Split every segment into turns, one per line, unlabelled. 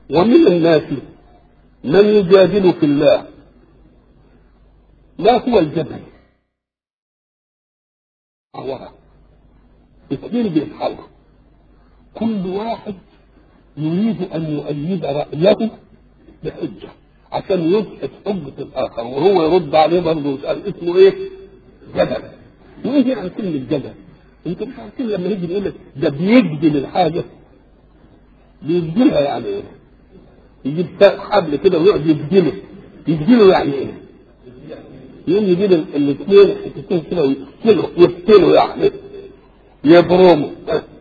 ومن الناس من يجادل في الله ما هو الجدل عورة اثنين بيتحاوروا كل واحد يريد ان يؤيد رايه بحجه عشان يبحث حجه الاخر وهو يرد عليه برضه ويسال اسمه ايه؟ جدل وايه يعني كلمه جدل؟ انت مش عارفين لما يجي يقول لك ده بيجدل الحاجه بيجدلها يعني ايه؟ يجيب حبل كده ويقعد يجدله يجدله يعني ايه؟ يقوم يجيب الاثنين حتتين كده ويقتلوا يقتلوا يعني يبرموا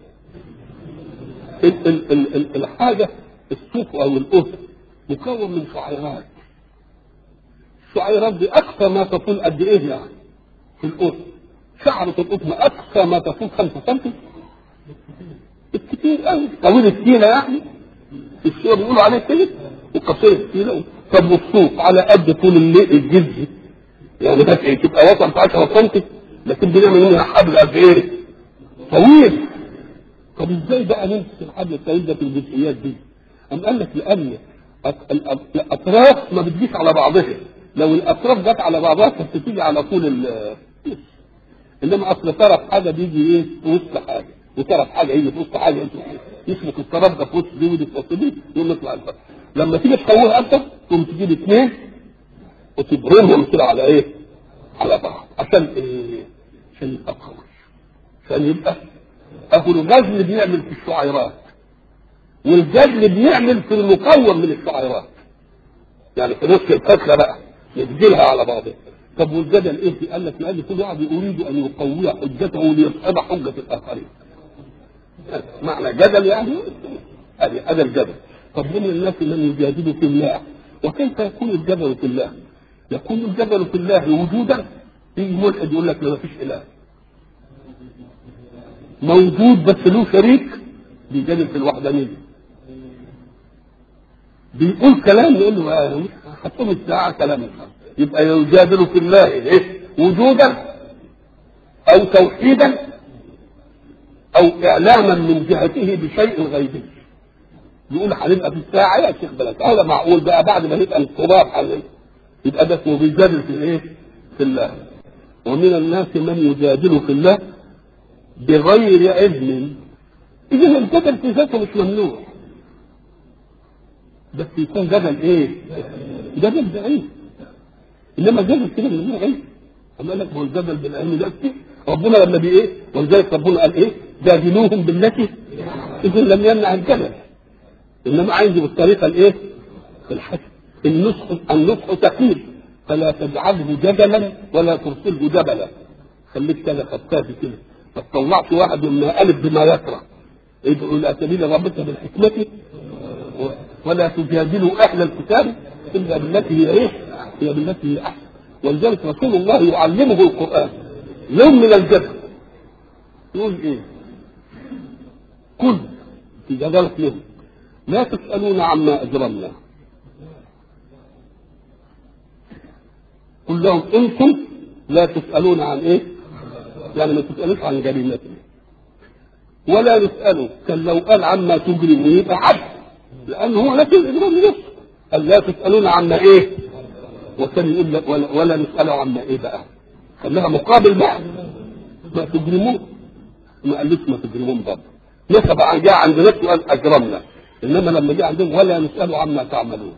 ال ال ال ال الحاجة الصوف أو الأس مكون من شعيرات الشعيرات دي أقصى ما تطول قد إيه يعني في الأس شعرة القطن أقصى ما تطول 5 سم الكتير قوي طويل التيلة يعني الشيء بيقولوا عليه كده وقصير التيلة طب والصوف على قد طول الليل الجزء يعني بس إيه تبقى وصلت 10 سم لكن بنعمل منها حبل قد ايه؟ طويل طب ازاي بقى نمسك الحبل الطويل ده في الجزئيات دي؟ أم قال لك لأن الأطراف ما بتجيش على بعضها لو الأطراف جت على بعضها كانت بتيجي على طول ال إنما أصل طرف حاجة بيجي إيه في وسط حاجة وطرف حاجة يجي في وسط حاجة يسلك الطرف ده في وسط دي ودي في وسط دي يقوم يطلع الفرق لما تيجي تقويها أكتر تقوم تجيب اثنين وتبرمهم كده على إيه؟ على بعض عشان إيه؟ عشان يبقى قوي عشان يبقى أهو الغزل بيعمل في الشعيرات والجدل بيعمل في المكون من الشعيرات يعني في نص الفتله بقى يجدلها على بعضها طب والجدل ايه؟ قال لك لان كل واحد يريد ان يقوي حجته ليصحب حجه الاخرين. معنى جدل يعني هذه هذا الجدل. طب من الناس من يجادل في الله وكيف يكون الجدل في الله؟ يكون الجدل في الله وجودا يجي ملحد يقول لك لا ما فيش اله. موجود بس له شريك بيجادل في الوحدانيه. بيقول كلام يقول له آه هتقوم الساعة كلام يبقى يجادل في الله إيه؟ وجودا أو توحيدا أو إعلاما من جهته بشيء غيبي يقول هنبقى في الساعة يا شيخ بلد هذا معقول بقى بعد ما يبقى التراب عليه يبقى ده اسمه بيجادل في الايه؟ في الله ومن الناس من يجادل في الله بغير علم إذا الجدل في ذاته مش ممنوع بس يكون جدل ايه؟ جدل بعيد انما جدل كده من غير علم اما قال لك هو الجدل بالعلم ده كتير ربنا لما بي ايه؟ ولذلك ربنا قال ايه؟ جادلوهم بالتي اذا لم يمنع الجدل انما عندي بالطريقه الايه؟ الحسن النصح النصح ثقيل فلا تجعله جدلا ولا ترسله جبلا خليك كده خفاف كده ما تطلعش واحد مما الف بما يكره ادعو الى سبيل ربك بالحكمه ولا تجادلوا اهل الكتاب الا بالتي هي ايه؟ هي بالتي هي احسن ولذلك رسول الله يعلمه القران يوم من الجدل يقول ايه؟ كل في جدالة لهم لا تسألون عما أجرمنا قل لهم انتم لا تسألون عن ايه؟ يعني ما تسألوش عن جريمتنا ولا نسأله كان لو قال عما تجرم يبقى عبد لأن هو نفس الإجرام نفسه قال لا تسألون عما إيه وكان يقول لك ولا, ولا نسأله عما إيه بقى خليها مقابل بقى ما تجرمون ما قالوش ما تجرمون برضه نسب عن جاء عند نفسه قال أجرمنا إنما لما جاء عندهم ولا نسأله عما تعملون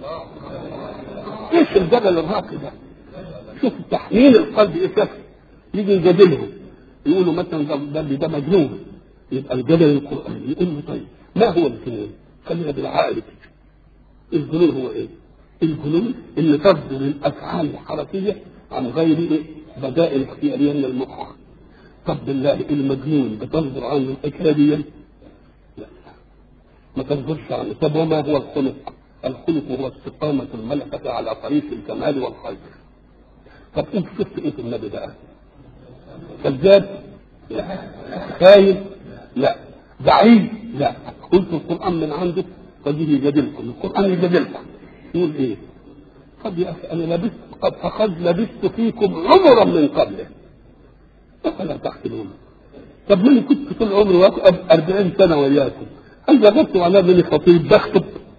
ايش الجدل الراقي ده شوف تحميل القلب ايه شكل يجي يجادلهم يقولوا مثلا ده ده مجنون يبقى الجدل القرآني يقول له طيب ما هو الجنون؟ خلينا بالعقل كده الجنون هو ايه؟ الجنون اللي تصدر الافعال الحركيه عن غير إيه؟ بدائل اختياريه من المخ طب بالله المجنون بتصدر عنه اجنبيا؟ لا ما تصدرش عنه طب وما هو الخلق؟ الخلق هو استقامة الملكة على طريق الكمال والخير. طب انت شفت ايه في النبي بقى؟ كذاب؟ لا. خاين؟ لا. بعيد؟ لا. قلت القرآن من عنده قد يجادلكم، القرآن يجادلكم. يقول ايه؟ قد يا اخي انا لبست قد فقد لبست فيكم عمرا من قبله. افلا تعقلون؟ طب من كنت طول عمري 40 سنه وياكم؟ هل جربتوا على من خطيب بخطب؟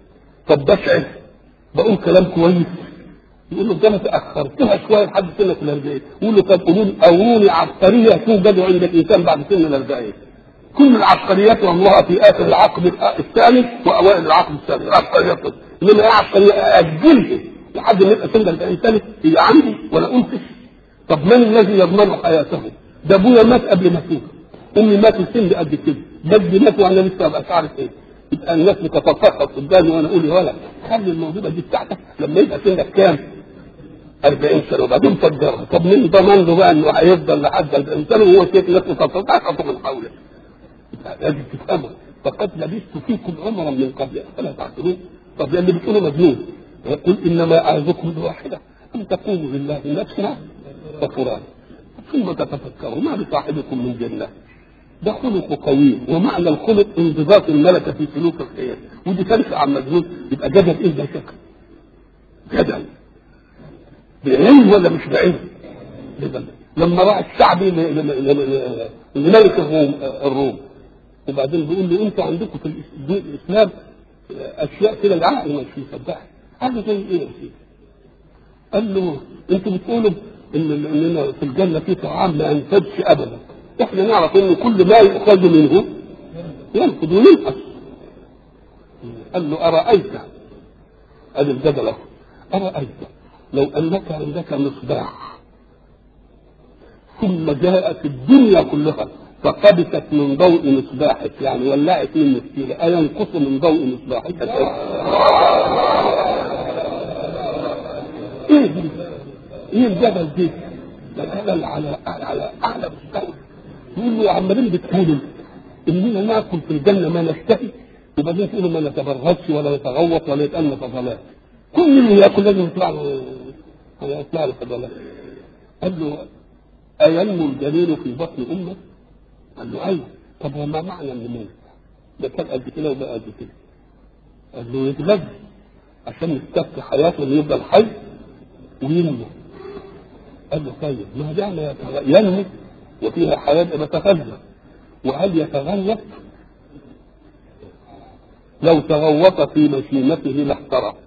طب بشعر بقول كلام كويس يقول له ده انا تاخرتها شويه لحد سنه ال 40 يقول له طب قولوا لي قولوا عبقريه توجد عند الانسان بعد سن ال 40 كل العبقريات والله في اخر العقد الثاني واوائل العقد الثاني العبقريات انما ايه عبقريه اجلها لحد ما يبقى سن ال 40 سنه هي عندي ولا انفش طب من الذي يضمن حياته؟ ده ابويا مات قبل ما اسيبه امي ماتت سن قد كده جدي مات وانا لسه مش عارف ايه يبقى الناس بتتفقد قدامي وانا اقول يا ولد خلي الموهبه دي بتاعتك لما يبقى سنك كام؟ 40 سنه وبعدين فجرها طب مين ضمن له بقى انه هيفضل لحد 40 سنه وهو شايف الناس تتفقد من حوله لازم تفهموا فقد لبثت فيكم عمرا من قبل فلا تعقلون طب اللي بتقولوا مجنون يقول انما اعظكم بواحده ان تقوموا لله نفسنا وفرادا ثم تتفكروا ما بصاحبكم من جنه ده خلق قوي ومعنى الخلق انضباط الملكه في سلوك الخير ودي تنفع عن مجنون يبقى جدل ايه ده شكل جدل بعلم ولا مش بعلم جدل لما راح الشعبي لملك الروم الروم وبعدين بيقول له انتوا عندكم في الاسلام اشياء كده العقل مش مصدقها قال له زي ايه يا سيدي؟ قال له انتوا بتقولوا ان اننا في الجنه في طعام لا ينفدش ابدا احنا نعرف ان كل ما يؤخذ منه ينفد وينقص قال له ارايت ادي الجدل ارايت لو انك عندك مصباح ثم جاءت الدنيا كلها فقبست من ضوء مصباحك يعني ولعت منه كتير أينقص من ضوء مصباحك ايه دي؟ ايه الجبل دي؟ ده الجبل على على اعلى مستوى يقول له عمالين بتقولوا اننا ناكل في الجنه ما نشتهي وبعدين تقولوا ما نتبرهدش ولا نتغوط ولا يتأنى فضلات كل اللي ياكل لازم يطلع له يطلع له فضلات قال له أينمو الجنين في بطن أمه؟ قال له ايوه طب وما معنى النمو؟ ده كان قد كده وبقى قد كده قال له يتغذى عشان يستبقي حياته انه يفضل حي وينمو قال له طيب ما دام ينمو وفيها حياه بتغذى وهل يتغلط؟ لو تغوط في مشيمته لاحترق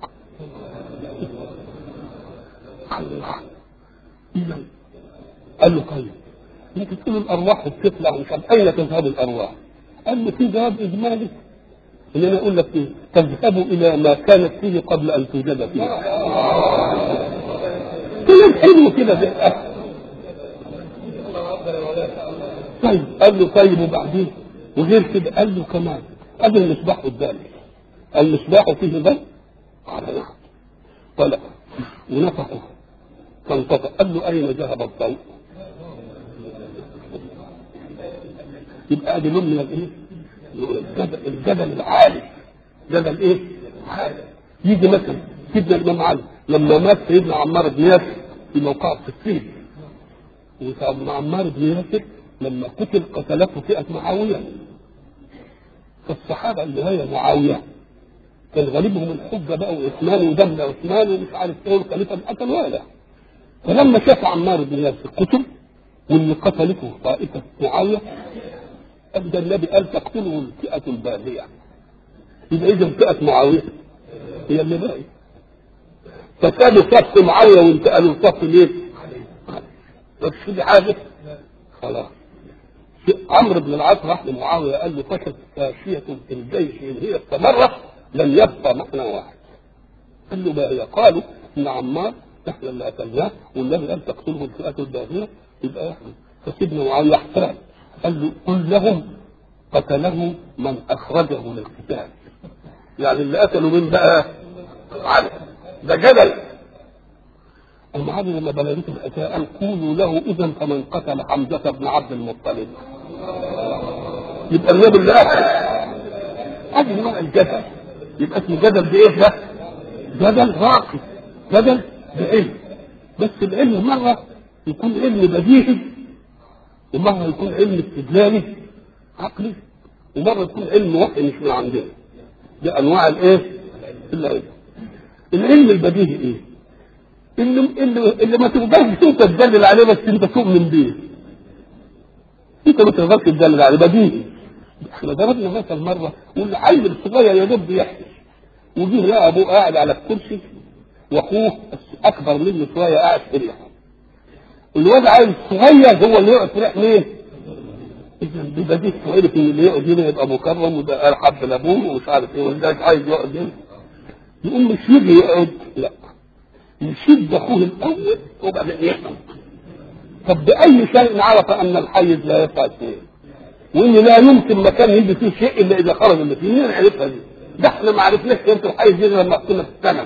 الله اذا قال له طيب انت تقول الارواح بتطلع مش عارف اين تذهب الارواح؟ قال له في جواب اجمالي ان انا اقول لك ايه؟ تذهب الى ما كانت فيه قبل ان توجد فيه. كلام حلو كده بالأخ. طيب قال له طيب وبعدين وغير كده قال له كمان قال له المصباح قدامي المصباح فيه ضوء قال نعم طلع ونفخه فانطفأ قال له اين ذهب الضوء؟ يبقى ادي لون من الايه؟ الجبل, الجبل العالي جبل ايه؟ عالي يجي مثلا سيدنا الامام علي لما مات سيدنا عمار بن ياسر في موقع الصفين وسيدنا عمار بن ياسر لما قتل قتلته فئه معاويه فالصحابه اللي هي معاويه كان غالبهم الحجه بقى وعثمان ودم عثمان ومش عارف ايه والخليفه قتل ولا فلما شاف عمار بن ياسر قتل واللي قتلته طائفه معاويه أبدا النبي قال تقتله الفئة الباغية يبقى إذا فئة معاوية هي اللي باقي فسابوا صف معاوية وانتقلوا الصف ليه؟ بس دي حاجة خلاص عمرو بن العاص راح لمعاوية قال له فشت فاشية في الجيش إن هي استمرت لن يبقى معنى واحد قال له ما هي؟ قالوا إن عمار احنا اللي قتلناه والنبي قال تقتله الفئة الباغية يبقى احنا فسيدنا معاوية احترم قال له قل لهم قتله من اخرجه للقتال يعني اللي قتلوا مين بقى علي ده جدل أم علي لما بلغته الحكاية قال قولوا له إذا فمن قتل حمزة بن عبد المطلب يبقى النبي اللي قتل هذه نوع الجدل يبقى اسمه جدل بإيه ده؟ جدل راقي جدل بعلم بس العلم مرة يكون علم بديهي ومرة يكون علم استدلالي عقلي ومرة يكون علم وحي مش من عندنا دي أنواع الإيه؟ العلم العلم البديهي إيه؟ اللي اللي, اللي ما تقدرش انت تدلل عليه بس انت تؤمن بيه انت ما تقدرش تدلل عليه بديهي احنا ضربنا مثل مره والعيل الصغير يا دوب بيحكي وجه لقى ابوه قاعد على الكرسي واخوه اكبر منه شويه قاعد في ريحه الواد عايز صغير هو اللي يقعد في ريح مين؟ اذا بيبقى دي فائده ان اللي يقعد هنا يبقى مكرم وده ارحب لابوه ومش عارف ايه وده عايز يقعد هنا يقوم مش يجي يقعد لا يشد اخوه الاول وبعدين يفهم طب باي شيء عرف ان الحيز لا يفعل شيء وان لا يمكن مكان يجي فيه شيء الا اذا خرج اللي فيه مين عرفها دي؟ ده احنا ما عرفناش كانت الحيز دي لما كنا في الثمن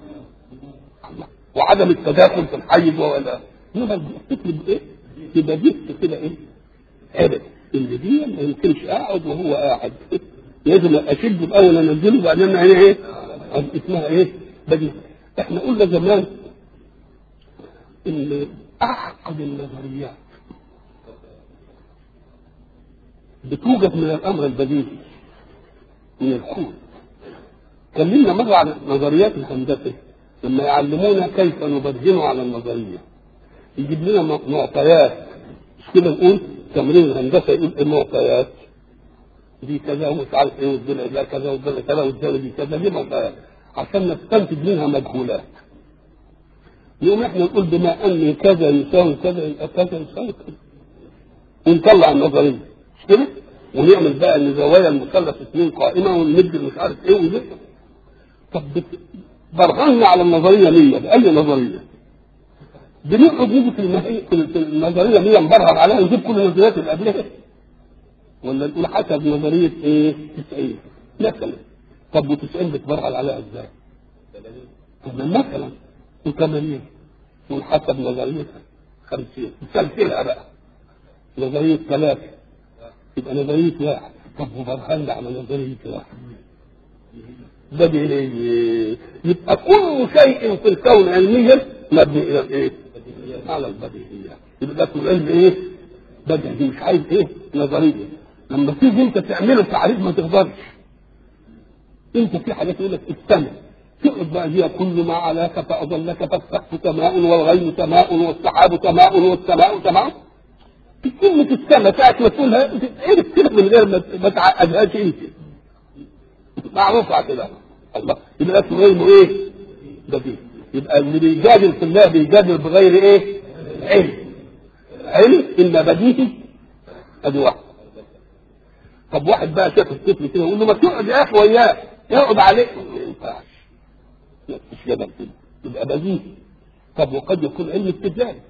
وعدم التداخل في الحيز ولا يبقى الطفل بايه؟ يبقى جبت كده ايه؟ عرف ان دي ما يمكنش اقعد وهو قاعد لازم اشد الاول انزله وبعدين يعني ايه؟ اسمها ايه؟ بدي احنا قلنا زمان ان اعقد النظريات بتوجد من الامر البديهي من الكون كلمنا مره عن نظريات الهندسه لما يعلمونا كيف نبرهن على النظريه يجيب لنا معطيات مش كده نقول تمرين الهندسه يقول ايه معطيات دي كذا ومش عارف ايه والضلع ده كذا والضلع كذا والضلع دي كذا دي معطيات عشان نستنتج منها مجهولات يوم احنا نقول بما ان كذا يساوي كذا يبقى كذا يساوي كذا ونطلع النظريه مش كده؟ ونعمل بقى ان زوايا المثلث اثنين قائمه ونمد مش عارف ايه ونمد طب برهنا على النظريه 100 باي نظريه بنقعد نيجي في المهي... في النظريه 100 نبرهن عليها نجيب كل النظريات اللي قبلها ولا نقول حسب نظريه ايه 90 مثلا طب و90 بتبرهن عليها ازاي؟ طب مثلا و80 ونحسب نظريتها 50 نسلسلها بقى نظريه ثلاثه يبقى نظريه واحد طب وبرهن على نظريه واحد بديهية يبقى كل شيء في الكون علميا مبني الى الايه؟ على البديهية يبقى ده اسمه علم ايه؟ بديهي مش عايز ايه؟ نظرية لما تيجي انت تعمله تعريف ما تقدرش انت في حاجات يقول لك استمع تقعد بقى هي كل ما علاك فاضلك فالسقف سماء والغيم سماء والسحاب سماء والسماء سماء كلمة السماء ساعة ما تقولها ايه كده من غير ما تعقدهاش انت معروف على كده الله يبقى اسمه علم ايه؟ بديهي يبقى اللي بيجادل في الله بيجادل بغير ايه؟ علم علم الا بديهي ادي واحد طب واحد بقى شاف الطفل كده يقول له ما تقعد يا اخي وياه يقعد عليه ما ينفعش مش كده كده يبقى بديهي طب وقد يكون علم استدلالي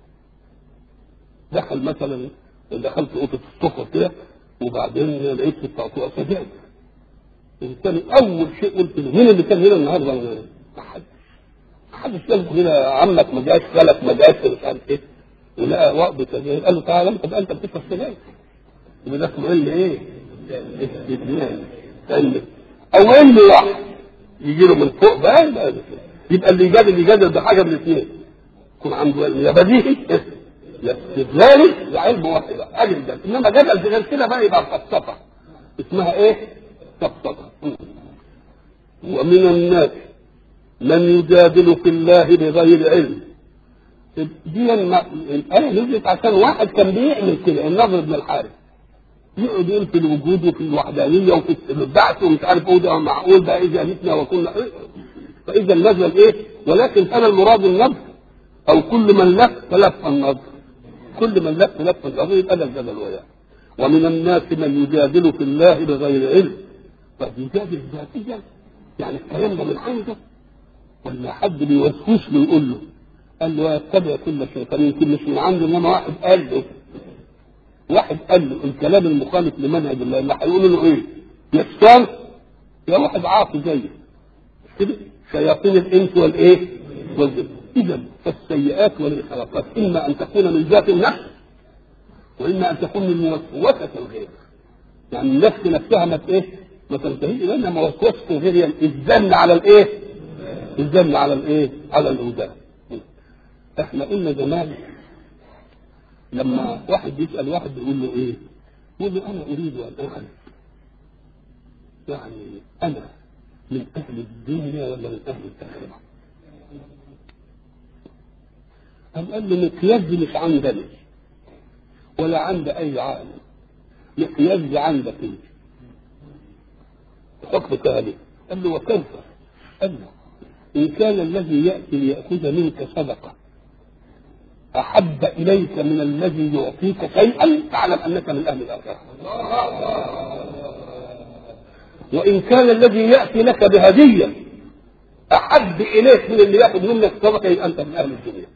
دخل مثلا دخلت اوضه السفر كده وبعدين لقيت في التقطيع سجاير الانسان اول شيء قلت له مين اللي كان هنا النهارده؟ ما حدش ما حدش قال هنا عمك ما جاش خالك ما جاش مش عارف ايه ولقى وقت سجاير قال له تعالى انت بقى انت بتشرب سجاير يبقى ده اسمه علم ايه؟ استدلال علم او علم واحد يجي له من فوق بقى يبقى, يبقى اللي يجادل يجادل بحاجه من الاثنين يكون عنده علم يا بديهي يا استدلالي يا علم واحد علم ده انما جدل بغير كده بقى يبقى فلسفه اسمها ايه؟ فلسفه ومن الناس من يجادل في الله بغير علم دي الآية نزلت عشان واحد كان بيعمل كده النضر بن الحارث يقعد يقول في الوجود وفي الوحدانية وفي البعث ومش عارف ايه ده معقول بقى إذا متنا وكنا فإذا نزل إيه ولكن كان المراد النضر أو كل من لف فلف النضر كل من لف لف النضر يبقى ده الجدل وياه ومن الناس من يجادل في الله بغير علم فبيجادل ذاتيا يعني الكلام ده من عنده ولا حد بيوسوس له يقول له قال له يتبع كل شيطان يمكن مش من عنده انما واحد قال له واحد قال له الكلام المخالف لمنهج الله اللي هيقول له ايه؟ يشتغل يا واحد عاصي زيه كده شياطين الانس والايه؟ والجن اذا فالسيئات والانحرافات اما ان تكون من ذات النفس واما ان تكون من موسوسه الغير يعني النفس نفسها ما ايه؟ ما تنتهيش لانها موسوسه الغير يعني الزن على الايه؟ الزن على الايه؟ على الاوزان احنا قلنا زمان لما واحد يسأل واحد يقول له ايه يقول له انا اريد ان اعرف يعني انا من اهل الدنيا ولا من اهل الاخره قام قال له مقياس دي مش عندنا ولا عند اي عالم مقياس دي عندك انت حكم ثاني قال له وكيف أنه إن كان الذي يأتي ليأخذ منك صدقة أحب إليك من الذي يعطيك شيئا فاعلم أنك من أهل الآخرة وإن كان الذي يأتي لك بهدية أحب إليك من اللي يأخذ منك صدقة يبقى أنت من أهل الدنيا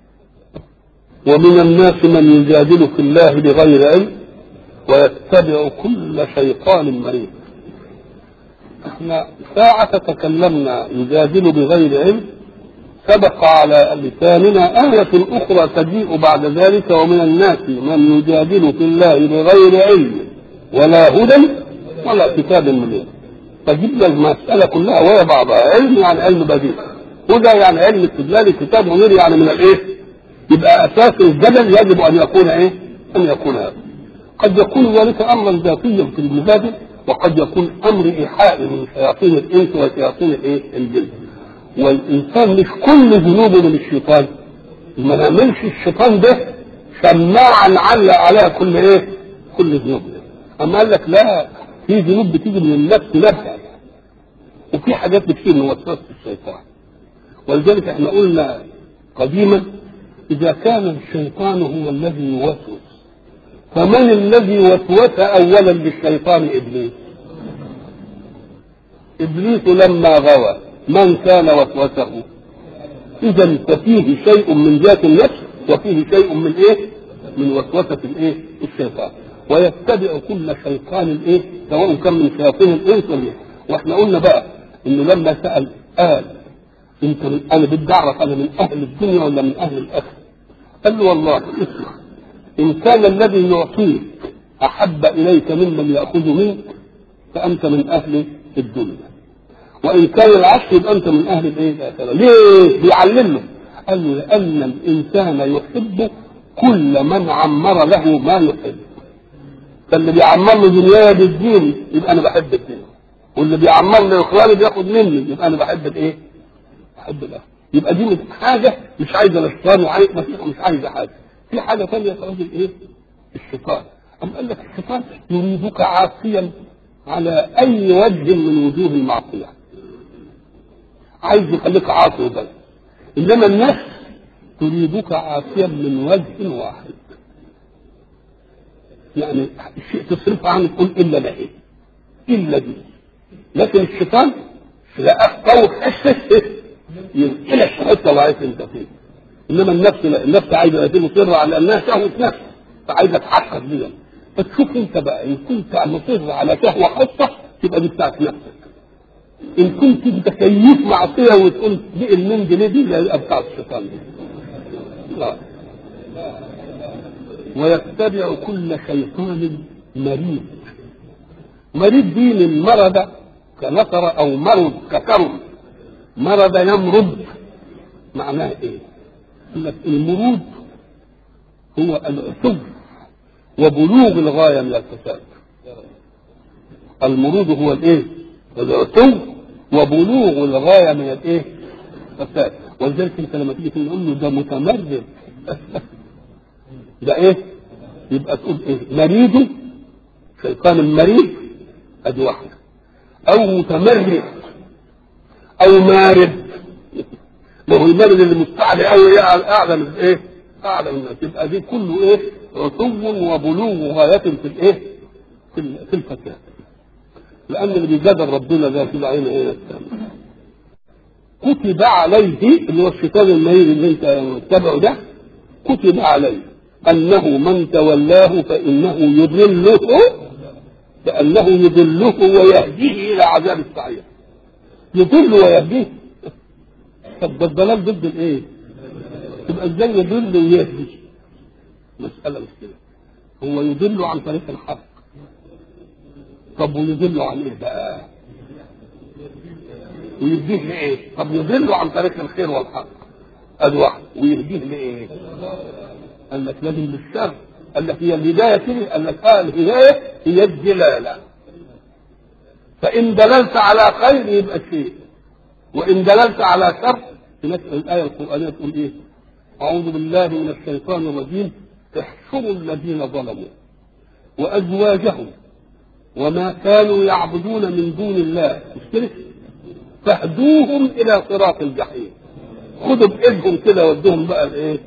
ومن الناس من يجادل في الله بغير علم ويتبع كل شيطان مريض احنا ساعة تكلمنا يجادل بغير علم سبق على لساننا آية أخرى تجيء بعد ذلك ومن الناس من يجادل في الله بغير علم ولا هدى ولا كتاب منير فجبنا المسألة كلها وهي بعضها علم يعني علم بديع هدى يعني علم استدلال كتاب منير يعني من الايه؟ يبقى أساس الجدل يجب أن يكون ايه؟ أن يكون هذا قد يكون ذلك أمرا ذاتيا في المبادئ وقد يكون أمر إيحاء من شياطين الإنس وشياطين الايه؟ الجن والإنسان مش كل ذنوبه من الشيطان ما نعملش الشيطان ده سماعا علق عليها كل ايه؟ كل ذنوب أما قال لك لا في ذنوب بتيجي من النفس نفسها وفي حاجات بتيجي من وسوسة الشيطان ولذلك احنا قلنا قديما إذا كان الشيطان هو الذي يوسوس فمن الذي وسوس أولا للشيطان إبليس إبليس لما غوى من كان وسوسه إذا ففيه شيء من ذات النفس وفيه شيء من إيه؟ من وسوسة الإيه؟ الشيطان ويتبع كل شيطان إيه؟ سواء كان من شياطين الإنس ولا واحنا قلنا بقى إنه لما سأل قال أنت من أنا بدي أعرف أنا من أهل الدنيا ولا من أهل الآخرة؟ قال له والله اسمع إن كان الذي يعطيك أحب إليك ممن يأخذ منك فأنت من أهل الدنيا وإن كان العكس يبقى أنت من أهل الإيه؟ الآخرة ليه؟ بيعلمه قال له لأن الإنسان يحب كل من عمر له ما يحب فاللي بيعمر له دنياه بالدين يبقى أنا بحب الدين واللي بيعمر لي إخواني بياخد مني يبقى أنا بحب الإيه؟ بحب الآخرة يبقى دي مش حاجة مش عايزة الشيطان وعايز مش عايزة حاجة في حاجة ثانية تعوز الإيه؟ الشيطان أم قال لك الشيطان يريدك عاصيا على أي وجه من وجوه المعصية عايز يخليك عاصي بس انما النفس تريدك عاصيا من وجه واحد يعني الشيء تصرف عنه تقول الا ده ايه الا دي لكن الشيطان لا قوي حسه ينقلك في حته وعايز انت فيه انما النفس لا النفس عايزه تبقى مصره على انها شهوه نفس فعايزه تحقق بيها فتشوف انت بقى ان كنت مصر على شهوه خاصه تبقى دي بتاعت نفسك ان كنت متكيف معصيه وتقول دي المن جنيه دي يبقى بتاع الشيطان دي لا ويتبع كل شيطان مريض مريض دي من مرض كنصر او مرض ككرم مرض يمرض معناه ايه؟ يقول لك المرود هو العتو وبلوغ الغايه من الفساد المرود هو الايه؟ العتو وبلوغ الغايه من الايه؟ الفساد ولذلك انت لما تيجي تقول له ده متمرد ده ايه؟ يبقى تقول ايه؟ مريض شيطان المريض ادي واحده او متمرد او مارد ما هو المارد اللي مستعلي قوي اعلى من ايه؟ اعلى من الناس يبقى دي كله ايه؟ عتو وبلوغ غايه في الايه؟ في في الفساد لان اللي بيجادل ربنا ده في العين ايه كتب عليه اللي هو الشيطان المريض اللي انت متبعه ده كتب عليه انه من تولاه فانه يضله فانه يضله ويهديه الى عذاب السعير يضل ويهديه طب ده الضلال ضد الايه؟ تبقى ازاي يضل ويهدي؟ مسألة مش كده هو يضل عن طريق الحق طب ويضل عن ايه بقى؟ ويهديه لايه؟ طب يضل عن طريق الخير والحق ادي واحد ويهديه لايه؟ قال لك لازم بالشر قال لك هي الهدايه كده قال لك اه الهدايه هي الدلاله فان دللت على خير يبقى شيء وان دللت على شر تنسال الايه القرانيه تقول ايه؟ اعوذ بالله من الشيطان الرجيم احشروا الذين ظلموا وازواجهم وما كانوا يعبدون من دون الله مش كده؟ فاهدوهم الى صراط الجحيم خدوا بايدهم كده ودوهم بقى الايه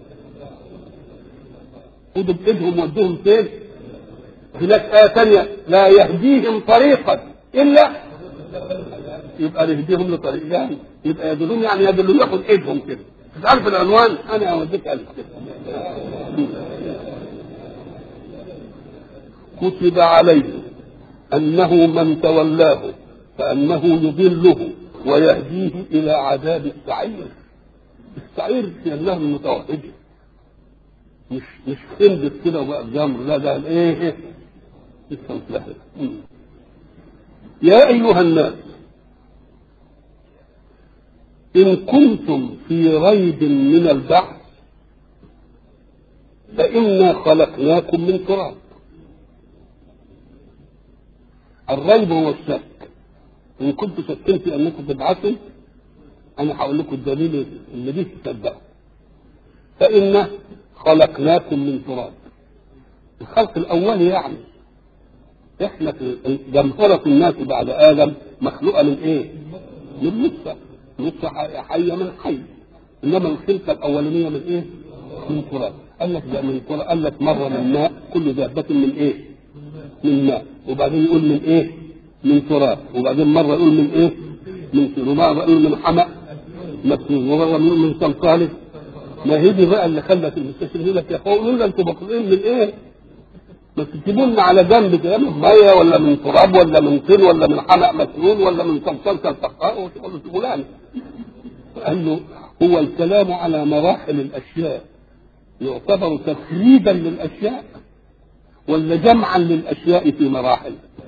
خدوا بايدهم ودوهم فين هناك آية ثانية لا يهديهم طريقا إلا يبقى يهديهم لطريق يعني يبقى يدلون يعني يدلون ياخد ايدهم كده مش عارف العنوان انا اوديك الف كده كتب عليه انه من تولاه فانه يضله ويهديه الى عذاب السعير السعير في الله المتوحد مش مش خندق كده وبقى جمر لا ده ايه لسه متلهف يا ايها الناس إن كنتم في ريب من البعث فإنا خلقناكم من تراب الريب هو الشك إن كنتم شاكين في أنكم تبعثوا أنا هقول لكم الدليل اللي دي تصدقوا فإنا خلقناكم من تراب الخلق الأولي يعني إحنا في جمهرة الناس بعد آدم مخلوقة من إيه؟ من نطفة نطفة حية من حي إنما الخلقة الأولانية من إيه؟ من تراب قال لك ده من تراب قال لك مرة من ماء كل دابة من إيه؟ من ماء وبعدين يقول من إيه؟ من تراب وبعدين مرة يقول من إيه؟ من طين ومرة يقول من حمأ مسنون ومرة يقول من صلصال ما هي دي بقى اللي خلت المستشفى يقول لك يا قوم انتوا مخلوقين من ايه؟ ما تجيبوا لنا على جنب كده من ميه ولا من تراب ولا من طين ولا من حمأ مسنون ولا من صلصال كالفخار وتقول له فلان قال له هو الكلام على مراحل الاشياء يعتبر تخريبا للاشياء ولا جمعا للاشياء في مراحل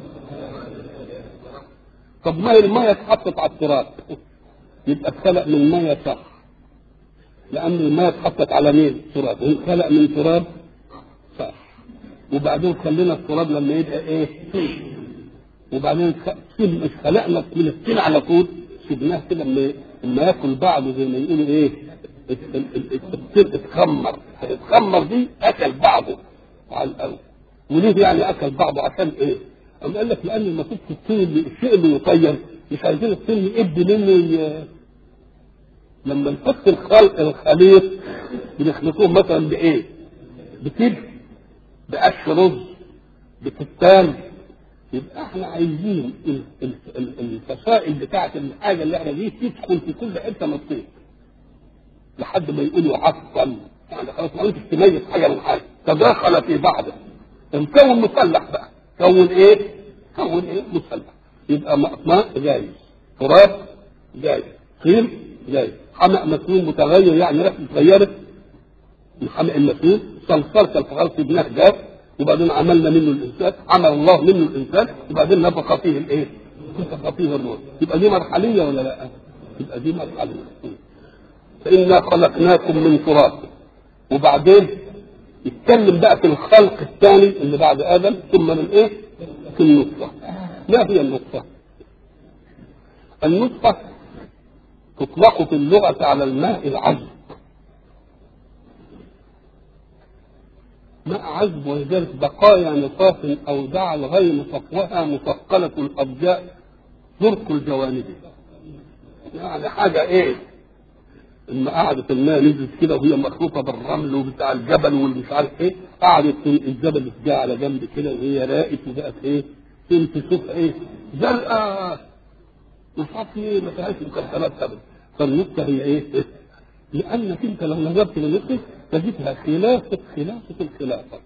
طب ما هي الميه اتحطت على التراب يبقى اتخلق من ميه صح لان الميه اتحطت على مين تراب اتخلق من تراب صح وبعدين خلينا التراب لما يبقى ايه وبعدين مش خلقنا من الطين على طول سيبناه كده لما لما ياكل بعضه زي ما يقولوا ايه الطين اتخمر اتخمر دي اكل بعضه على الاول وليه يعني اكل بعضه عشان ايه؟ أم قال لك لان المفروض في الطين اللي الشيء اللي يطير مش عايزين الطين يقب منه ي... لما نحط الخلق الخليط بنخلطوه مثلا بايه؟ بتبر بقش رز بكتان يبقى احنا عايزين الفصائل بتاعت الحاجه اللي احنا دي تدخل في كل حته من الطين لحد ما يقولوا عفوا يعني خلاص ما انتش تميز حاجه من حاجه تداخل في بعضه مكون مسلح بقى كون ايه؟ كون ايه؟ مسلح يبقى ماء جايز تراب جايز طين جايز حمأ مسنون متغير يعني ريحته اتغيرت من حمأ المسنون صلصال كالفخار سيبناه جاف وبعدين عملنا منه الانسان عمل الله منه الانسان وبعدين نفخ فيه الايه؟ نفخ فيه الروح يبقى دي مرحليه ولا لا؟ يبقى دي مرحليه فانا خلقناكم من تراب وبعدين يتكلم بقى في الخلق الثاني اللي بعد ادم ثم من ايه؟ في النطفه ما هي النطفه؟ النطفه تطلق في اللغه على الماء العذب ماء عذب ولذلك بقايا نصاف او دع الغيم صفوها مثقلة الأضجاء زرق الجوانب يعني حاجة ايه لما قعدت الماء نزلت كده وهي مخلوطة بالرمل وبتاع الجبل والمش عارف ايه قعدت الجبل جه على جنب كده وهي راقت وبقت ايه تشوف ايه زرقاء وصافية ما فيهاش مكسرات ابدا فالنقطة هي ايه؟ لأنك أنت لو نظرت للنقطة تجدها خلافة خلافة الخلافة.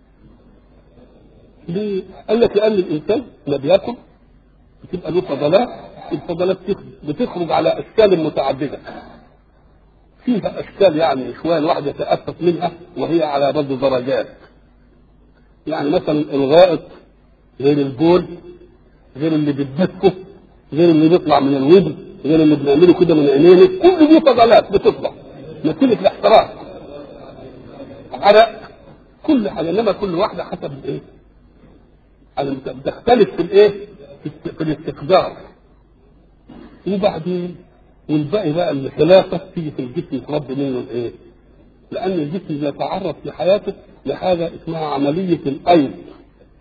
ليه؟ قال لك لأن الإنسان ما بياكل بتبقى له فضلات، الفضلات بتخرج على أشكال متعددة. فيها أشكال يعني شوية الواحد يتأسف منها وهي على برضه درجات. يعني مثلا الغائط غير البول غير اللي بتدفه غير اللي بيطلع من الودن غير اللي بنعمله كده من عينينا كل دي فضلات بتطلع نتيجة الاحتراق عرق كل حاجة انما كل واحدة حسب الايه؟ يعني بتختلف في الايه؟ في الاستقدار وبعدين والباقي بقى الخلافة تيجي في الجسم يتربي منه الايه؟ لأن الجسم يتعرض في حياته لحاجة اسمها عملية الأيض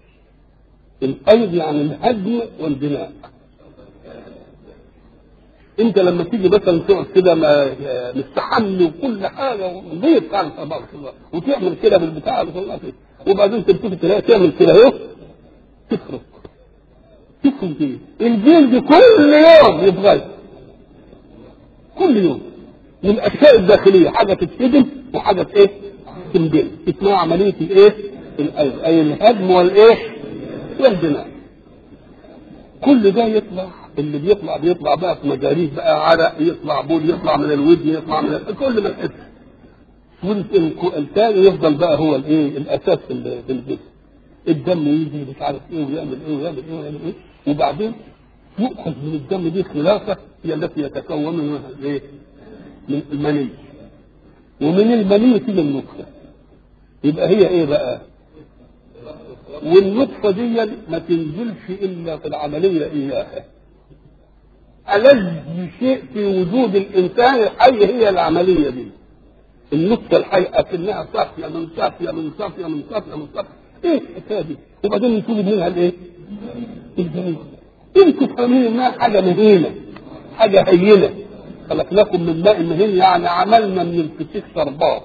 الأيض يعني الهدم والبناء انت لما تيجي مثلا تقعد كده ما- مستحمي وكل حاجه ونضيف خالص تبارك الله وتعمل كده بالبتاع اللي طلعت فيه. وبعدين تلتفت تلاقي تعمل كده اهو تفرق تفرق ايه؟ الجلد كل يوم يتغير كل يوم من الاشياء الداخليه حاجه تتهدم وحاجه ايه؟ تنبل اسمها عمليه الايه؟ الأيض اي الهدم والايه؟ والبناء كل ده يطلع اللي بيطلع بيطلع بقى في مجاريه بقى عرق يطلع بول يطلع من الودن يطلع من ال- كل ما تحس والثاني يفضل بقى هو الايه الاساس في ال- في الجسم الدم يجي مش عارف ايه ويعمل ايه ويعمل ايه ويعمل ايه وبعدين يؤخذ من الدم دي خلافه هي التي يتكون منها الايه؟ من المني ومن المني تيجي النطفه يبقى هي ايه بقى؟ والنطفه دي ما تنزلش الا في العمليه اياها ألذ شيء في وجود الإنسان الحي هي العملية دي النطفة الحية أكنها صافية من صافية من صافية من صافية من صافية إيه الحكاية دي وبعدين يتولد منها الإيه؟ الجنين انتوا فاهمين انها حاجة مهينة حاجة هينة خلقناكم من ماء مهين يعني عملنا من الفسيخ شربات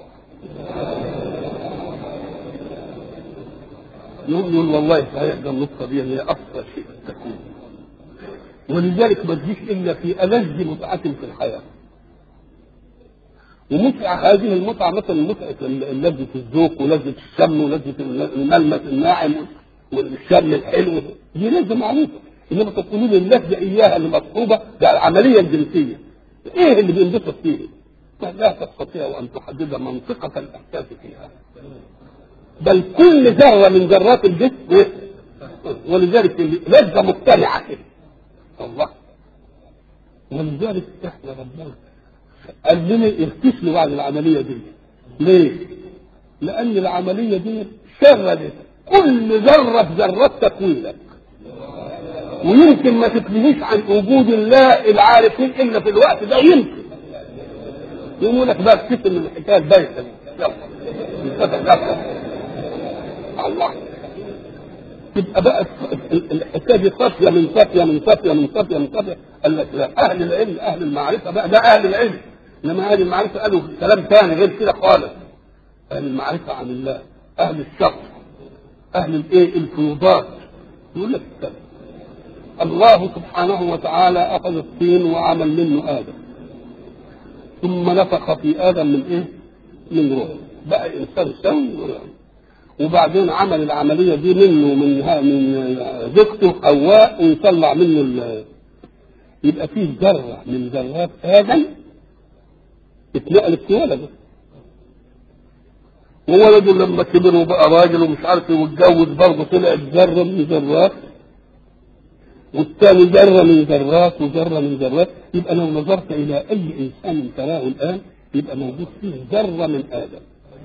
يقول يقول والله صحيح ده النطفة دي هي أفضل شيء تكون ولذلك ما تجيش الا في ألذ متعة في الحياة ومتعة هذه المتعة مثلا متعة لذة الذوق ولذة الشم ولذة الملمس الناعم والشم الحلو دي لذة معروفة انما تقولون اللذة اياها اللي مصحوبة ده العملية الجنسية ايه اللي بينبسط فيه؟ لا تستطيع ان تحدد منطقة الاحساس فيها بل كل ذرة من ذرات الجسم ولذلك لذة مجتمعة كده الله ولذلك احنا ربنا قال لنا اغتسلوا بعد العمليه دي ليه؟ لان العمليه دي شغلت كل ذره في ذرات تكوينك ويمكن ما تتنهيش عن وجود الله العارفين الا في الوقت ده يمكن يقول لك بقى اكتسب من الحكايه البايخه دي يلا انفتح نفسك الله تبقى بقى الحكايه دي صافيه من صافيه من صافيه من صافيه من صافيه قال لك لا اهل العلم اهل المعرفه بقى ده اهل العلم انما اهل المعرفه قالوا كلام ثاني غير كده خالص اهل المعرفه عن الله اهل الشر اهل الايه الفيوضات يقول لك كده الله سبحانه وتعالى اخذ الطين وعمل منه ادم ثم نفخ في ادم من ايه؟ من روح بقى انسان سوي وبعدين عمل العملية دي منه من ها من زوجته حواء ويطلع منه ال- يبقى فيه ذرة من ذرات آدم اتنقلت في ولده وولده لما كبر وبقى راجل ومش عارف ايه واتجوز برضه طلعت ذرة من ذرات والثاني ذرة من ذرات وذرة من ذرات يبقى لو نظرت إلى أي إنسان تراه الآن يبقى موجود فيه ذرة من آدم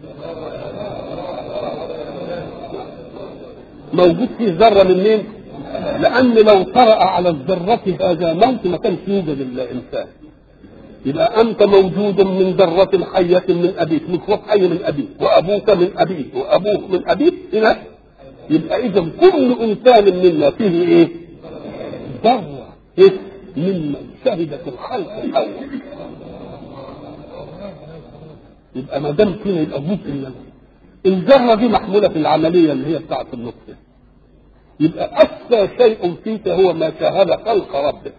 موجود فيه ذرة من مين؟ لأن لو طرأ على الذرة هذا موت ما كانش يوجد الإنسان. يبقى أنت موجود من ذرة حية من أبيك، ميكروب حي من أبيك، وأبوك من أبيه، وأبوك من أبيك، هنا يبقى إذا كل إنسان منا فيه إيه؟ ذرة إيه؟ ممن شهدت الخلق الأول. يبقى ما دام فينا يبقى جزء من الذرة دي محمولة في العملية اللي هي بتاعة النطفة. يبقى أسفى شيء فيك هو ما شاهد خلق ربك.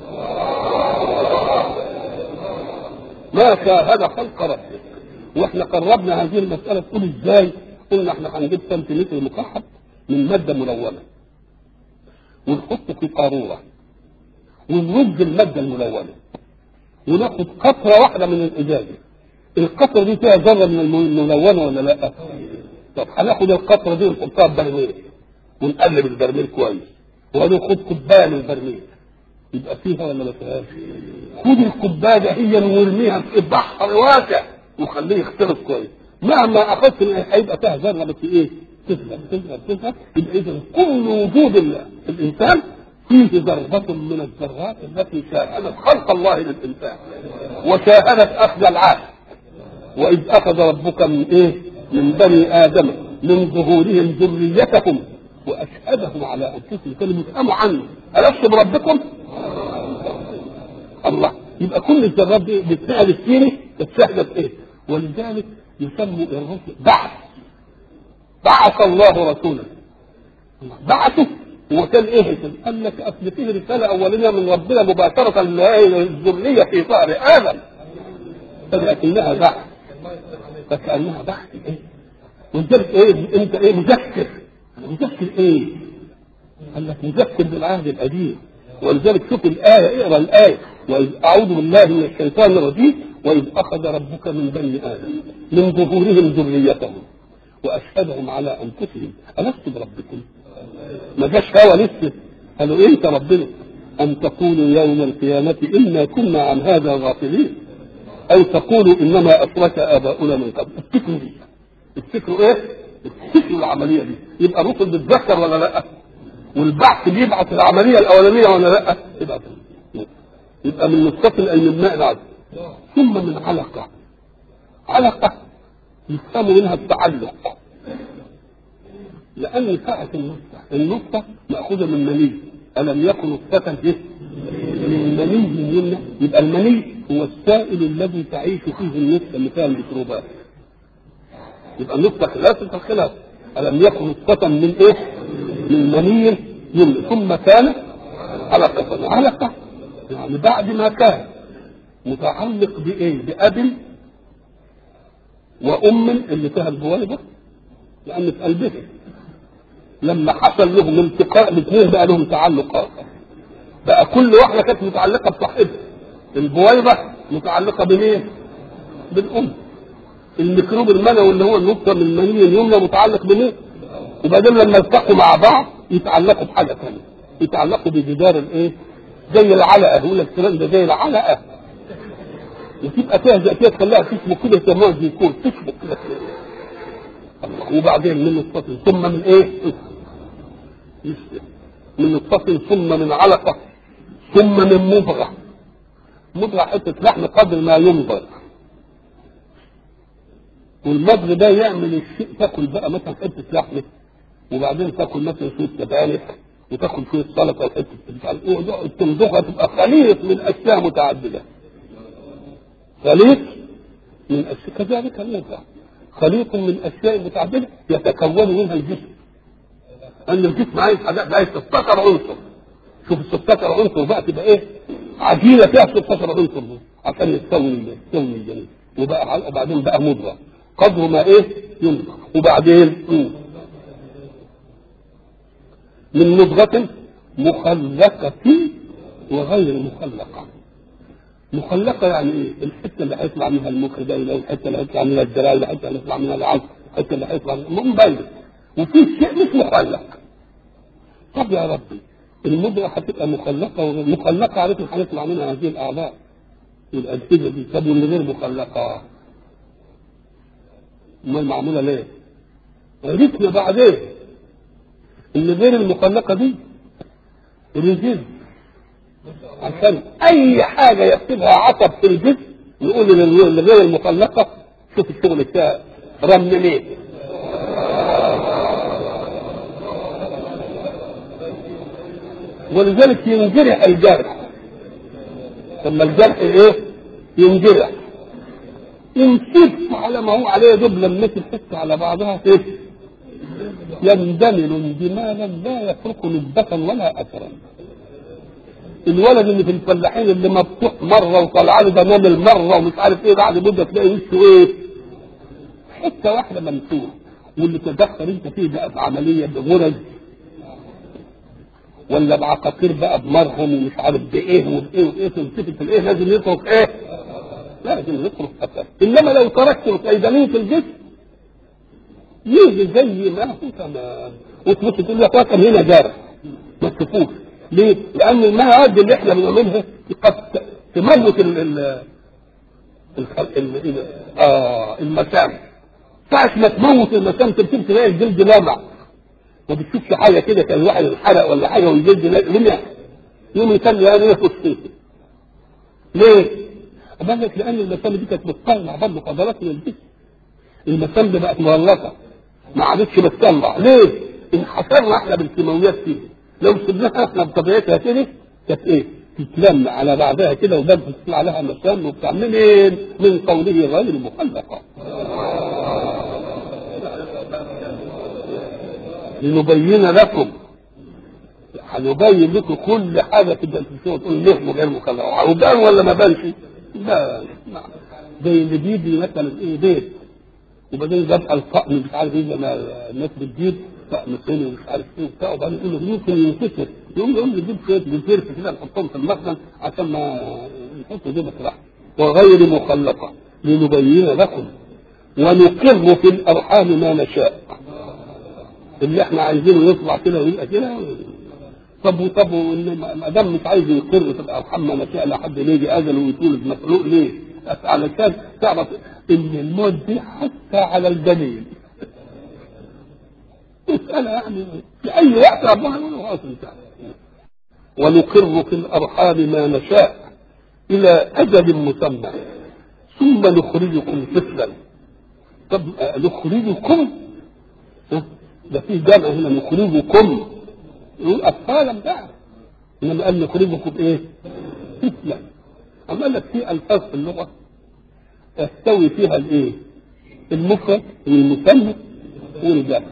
ما شاهد خلق ربك. واحنا قربنا هذه المسألة تقول ازاي؟ قلنا احنا هنجيب سنتيمتر مكحب من مادة ملونة. ونحطه في قارورة. ونرد المادة الملونة. وناخد قطرة واحدة من الإزازة. القطرة دي فيها ذرة من الملونة ولا لا؟ طب هناخد القطرة دي ونحطها في برميل ونقلب البرميل كويس وبعدين خد كوباية من البرميل يبقى فيها ولا ما فيهاش؟ خد الكوباية هي وارميها في بحر واسع وخليه يختلط كويس مهما اخذت من هيبقى فيها ذرة بس ايه؟ تذهب تذهب تذهب يبقى اذا كل وجود ال- الانسان فيه ذرة من الذرات التي شاهدت خلق الله للانسان وشاهدت اخذ العهد وإذ أخذ ربك من إيه؟ من بني آدم من ظهورهم ذريتهم وأشهدهم على أنفسهم كانوا يفهموا عنه ألست بربكم؟ الله يبقى كل الذرات دي بالفعل السيري تتشهد ايه ولذلك يسموا الرسل بعث بعث الله رسولا بعثه هو كان ايه قال لك اصل فيه رساله اوليه من ربنا مباشره للذريه في ظهر ادم فكانها بعث فكانها بعث ايه ولذلك ايه انت ايه مذكر مذكر ايه قال لك مذكر بالعهد القديم ولذلك شوف الايه اقرا الايه واذ اعوذ بالله من الشيطان الرجيم واذ اخذ ربك من بني ادم من ظهورهم ذريتهم واشهدهم على انفسهم الست بربكم ما جاش هوا لسه قالوا إيه انت ربنا ان تقولوا يوم القيامه انا كنا عن هذا غافلين او تقولوا انما اشرك اباؤنا من قبل افتكروا دي افتكروا ايه افتكروا العمليه دي يبقى الرسل بتذكر ولا لا والبعث بيبعث العمليه الاولانيه ولا لا يبقى يبقى من نطفه اي من ماء العدل ثم من علقه علقه يفهم منها التعلق لأن ساعة النطفة النطفة مأخوذة من مني ألم يكن نطفة إيه؟ من مني من يمنى يبقى المني هو السائل الذي تعيش فيه النطفة اللي فيها الميكروبات يبقى النطفة خلاف الخلاف ألم يكن نطفة من إيه؟ من مني يمنى ثم كان علقة علقة يعني بعد ما كان متعلق بإيه؟ بأب وأم اللي فيها البويضة لأن في قلبها لما حصل لهم التقاء الاثنين بقى لهم تعلق اخر بقى كل واحده كانت متعلقه بصاحبها البويضه متعلقه بمين؟ بالام الميكروب المنوي اللي هو النقطه من المني اليمنى متعلق بمين؟ وبعدين لما التقوا مع بعض يتعلقوا بحاجه ثانيه يتعلقوا بجدار الايه؟ زي العلقه يقول لك الكلام ده زي العلقه وتبقى فيها ذاتيه تخليها تشبك كده يسموها زيكون تشبك كده وبعدين من نطفة ثم من ايه؟ من نطفة ثم من علقة ثم من مضغة مضغة حتة لحم قدر ما يمضغ والمضغ ده يعمل الشيء تاكل بقى مثلا حتة لحمة وبعدين تاكل مثلا شوية سبانخ وتاكل شوية سلطة وحتة تمضغها تبقى خليط من أشياء متعددة خليط من أشياء كذلك المضغة خليط من اشياء متعدده يتكون منها الجسم ان الجسم عايز حاجات عايز 16 عنصر شوف ال 16 عنصر بقى تبقى ايه عجينه فيها 16 عنصر عشان يستوي يستوي الجنين وبقى علقه بعدين بقى مضغه قدر ما ايه يمضغ وبعدين من مضغه مخلقه وغير مخلقه مخلقة يعني ايه؟ الحتة اللي هيطلع منها المخ ده لو الحتة اللي هيطلع منها الدراع الحتة اللي هيطلع منها العظم الحتة اللي هيطلع منها مبين وفي شيء مش مخلق طب يا ربي المضغة هتبقى مخلقة مخلقة عليكم هيطلع منها هذه الأعضاء والأجهزة دي طب واللي غير مخلقة أمال معمولة ليه؟ عرفنا بعدين إن غير المخلقة دي رجل عشان اي حاجه يكتبها عصب في الجسم نقول للغير المخلقه شوف الشغل بتاع رم ليه ولذلك ينجرح الجرح ثم الجرح ايه ينجرح يمسك على ما هو عليه دب لما الحته على بعضها ايه يندمل اندمالا لا يترك نسبة ولا اثرا الولد اللي في الفلاحين اللي مفتوح مره وطلع له دمامل مره ومش عارف ايه بعد مده تلاقي وشه ايه حته واحده ممسوح واللي تدخل انت فيه بقى في عمليه بغرز ولا بعقاقير بقى بمرهم ومش عارف بايه وبايه وايه تلتفت الايه لازم يترك ايه؟ لازم يترك اثر انما لو تركته صيدليه في الجسم يجي زي ما هو تمام وتبص تقول لك كان هنا جارح ما تشوفوش ليه؟ لأن المواد اللي احنا بنعملها قد تموت ال ال ال آه المسام ساعة ما تموت المسام تبتدي تلاقي الجلد لامع ما بتشوفش حاجة كده كان الواحد انحرق ولا حاجة والجلد لمع يوم يسمي هذا نفس ليه؟ أقول لك لأن المسام دي كانت بتطلع برضه فضلات من الجسم المسام دي بقت مغلقة ما عادتش بتطلع ليه؟ انحصرنا احنا بالكيماويات فيه لو سبناها احنا بطبيعتها كده كانت ايه؟ تتلم على بعضها كده وبدأ تطلع لها مسام وبتاع منين؟ من قوله غير مخلقة لنبين لكم هنبين لكم كل حاجه تبقى تشوفوا تقول ليه غير مخلقة وبان ولا ما بانش؟ لا نعم زي اللي بيجي مثلا ايه بيت وبعدين جاب الطقم مش عارف ايه لما الناس بتجيب طقم صيني ومش عارف ايه وبتاع وبعدين يقول له ممكن ينكسر يقوم يقوم يجيب شويه بالفرش كده نحطهم في المخزن عشان ما يحطوا دي مطرح وغير مخلقه لنبين لكم ونقر في الارحام ما نشاء اللي احنا عايزينه يطلع كده ويبقى كده طب طب ما دام مش عايز يقر في الارحام ما نشاء لحد ما يجي اجله ويتولد مخلوق ليه؟ علشان تعرف ان الموت دي حتى على الجنين مسألة يعني في أي وقت ربنا يقول له انتهى ونقر في الأرحام ما نشاء إلى أجل مسمى ثم نخرجكم طفلا طب نخرجكم ده في جمع هنا نخرجكم يقول أطفالا بقى إنما قال نخرجكم إيه؟ طفلا أما قال لك في ألفاظ في اللغة يستوي فيها الإيه؟ المفرد والمثنى والجمع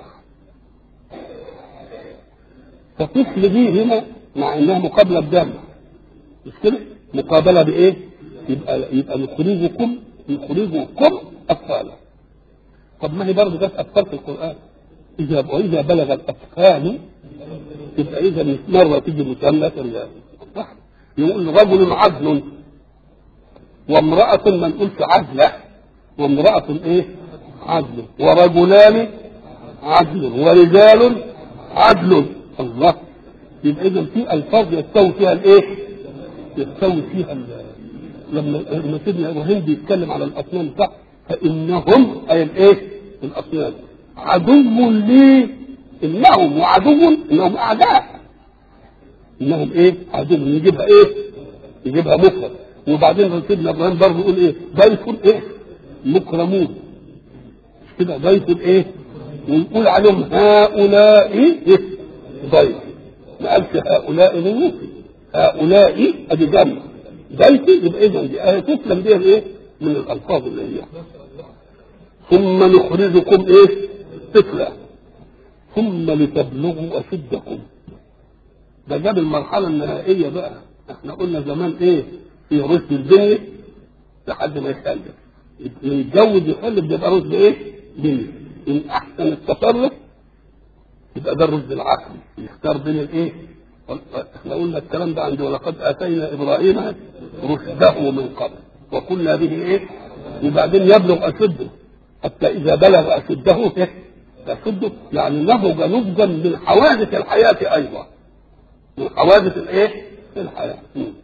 فطفل دي هنا مع انها مقابله بجمع مش كده؟ مقابله بايه؟ يبقى يبقى نخرجكم نخرجكم اطفالا طب ما هي برضه جت اطفال في القران اذا واذا بلغ الاطفال يبقى اذا مره تيجي مثلث صح يقول رجل عدل وامرأة ما نقولش عدلة وامرأة ايه؟ عدل ورجلان عدل ورجال عدل الله يبقى اذا في الفاظ يستوي فيها الايه؟ يستوي فيها لما لما سيدنا ابراهيم بيتكلم على الاصنام صح فانهم اي الايه؟ الاصنام عدو لي انهم وعدو انهم اعداء انهم ايه؟ عدو يجيبها ايه؟ يجيبها مفرد وبعدين سيدنا ابراهيم برضه يقول ايه؟ ضيف ايه؟ مكرمون كده ضيف ايه؟ ويقول عليهم هؤلاء إيه؟ ضيف ما قالش هؤلاء ضيوف هؤلاء ادي جمع ضيف يبقى اذا دي آية تسلم بها ايه؟ من الالفاظ اللي هي ثم نخرجكم ايه؟ طفلا ثم لتبلغوا اشدكم ده جاب المرحله النهائيه بقى احنا قلنا زمان ايه؟ في رشد البني لحد ما يخلف يتجوز يخلف يبقى رشد ايه؟ بني ان احسن التصرف يبقى ده الرشد العقلي يختار بين الايه؟ احنا قلنا الكلام ده عنده ولقد اتينا ابراهيم رشده من قبل وقلنا به ايه؟ وبعدين يبلغ اشده حتى اذا بلغ اشده ايه؟ اشده يعني نضج نضجا من حوادث الحياه ايضا من حوادث الايه؟ الحياه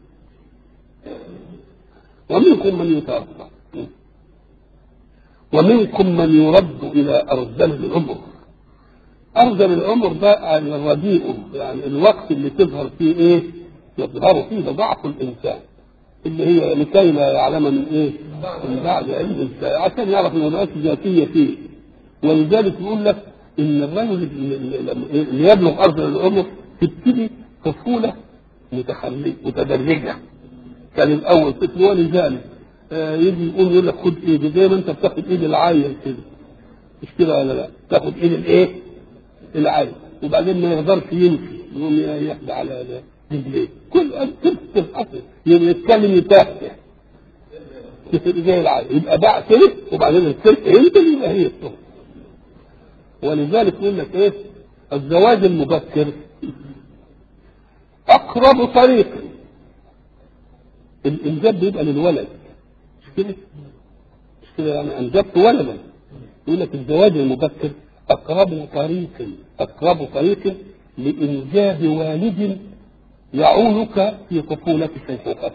ومنكم من يتوفى ومنكم من يرد الى ارذل العمر ارذل العمر ده يعني الرديء يعني الوقت اللي تظهر فيه ايه يظهر فيه ضعف الانسان اللي هي لكي لا يعلم من ايه من بعد علم عشان يعرف ان الرأس ذاتيه فيه ولذلك يقول لك ان الرجل اللي يبلغ ارذل العمر تبتدي طفوله متخليه متدرجه كان الاول طفل ولذلك آه يجي يقوم يقول لك خد ايدي زي ما انت بتاخد ايد العيل كده مش كده ولا لا تاخد ايد الايه العيل وبعدين ما يقدرش يمشي يقوم يحدى على رجليه كل طفل الاصل يتكلم يتهته زي العيل يبقى باع كده وبعدين السلك ينزل يبقى هي الصف ولذلك يقول لك ايه الزواج المبكر اقرب طريق الانجاب بيبقى للولد مش كده مش كده يعني انجبت ولدا يقول لك الزواج المبكر اقرب طريق اقرب طريق لانجاب والد يعونك في طفولة شيخوختك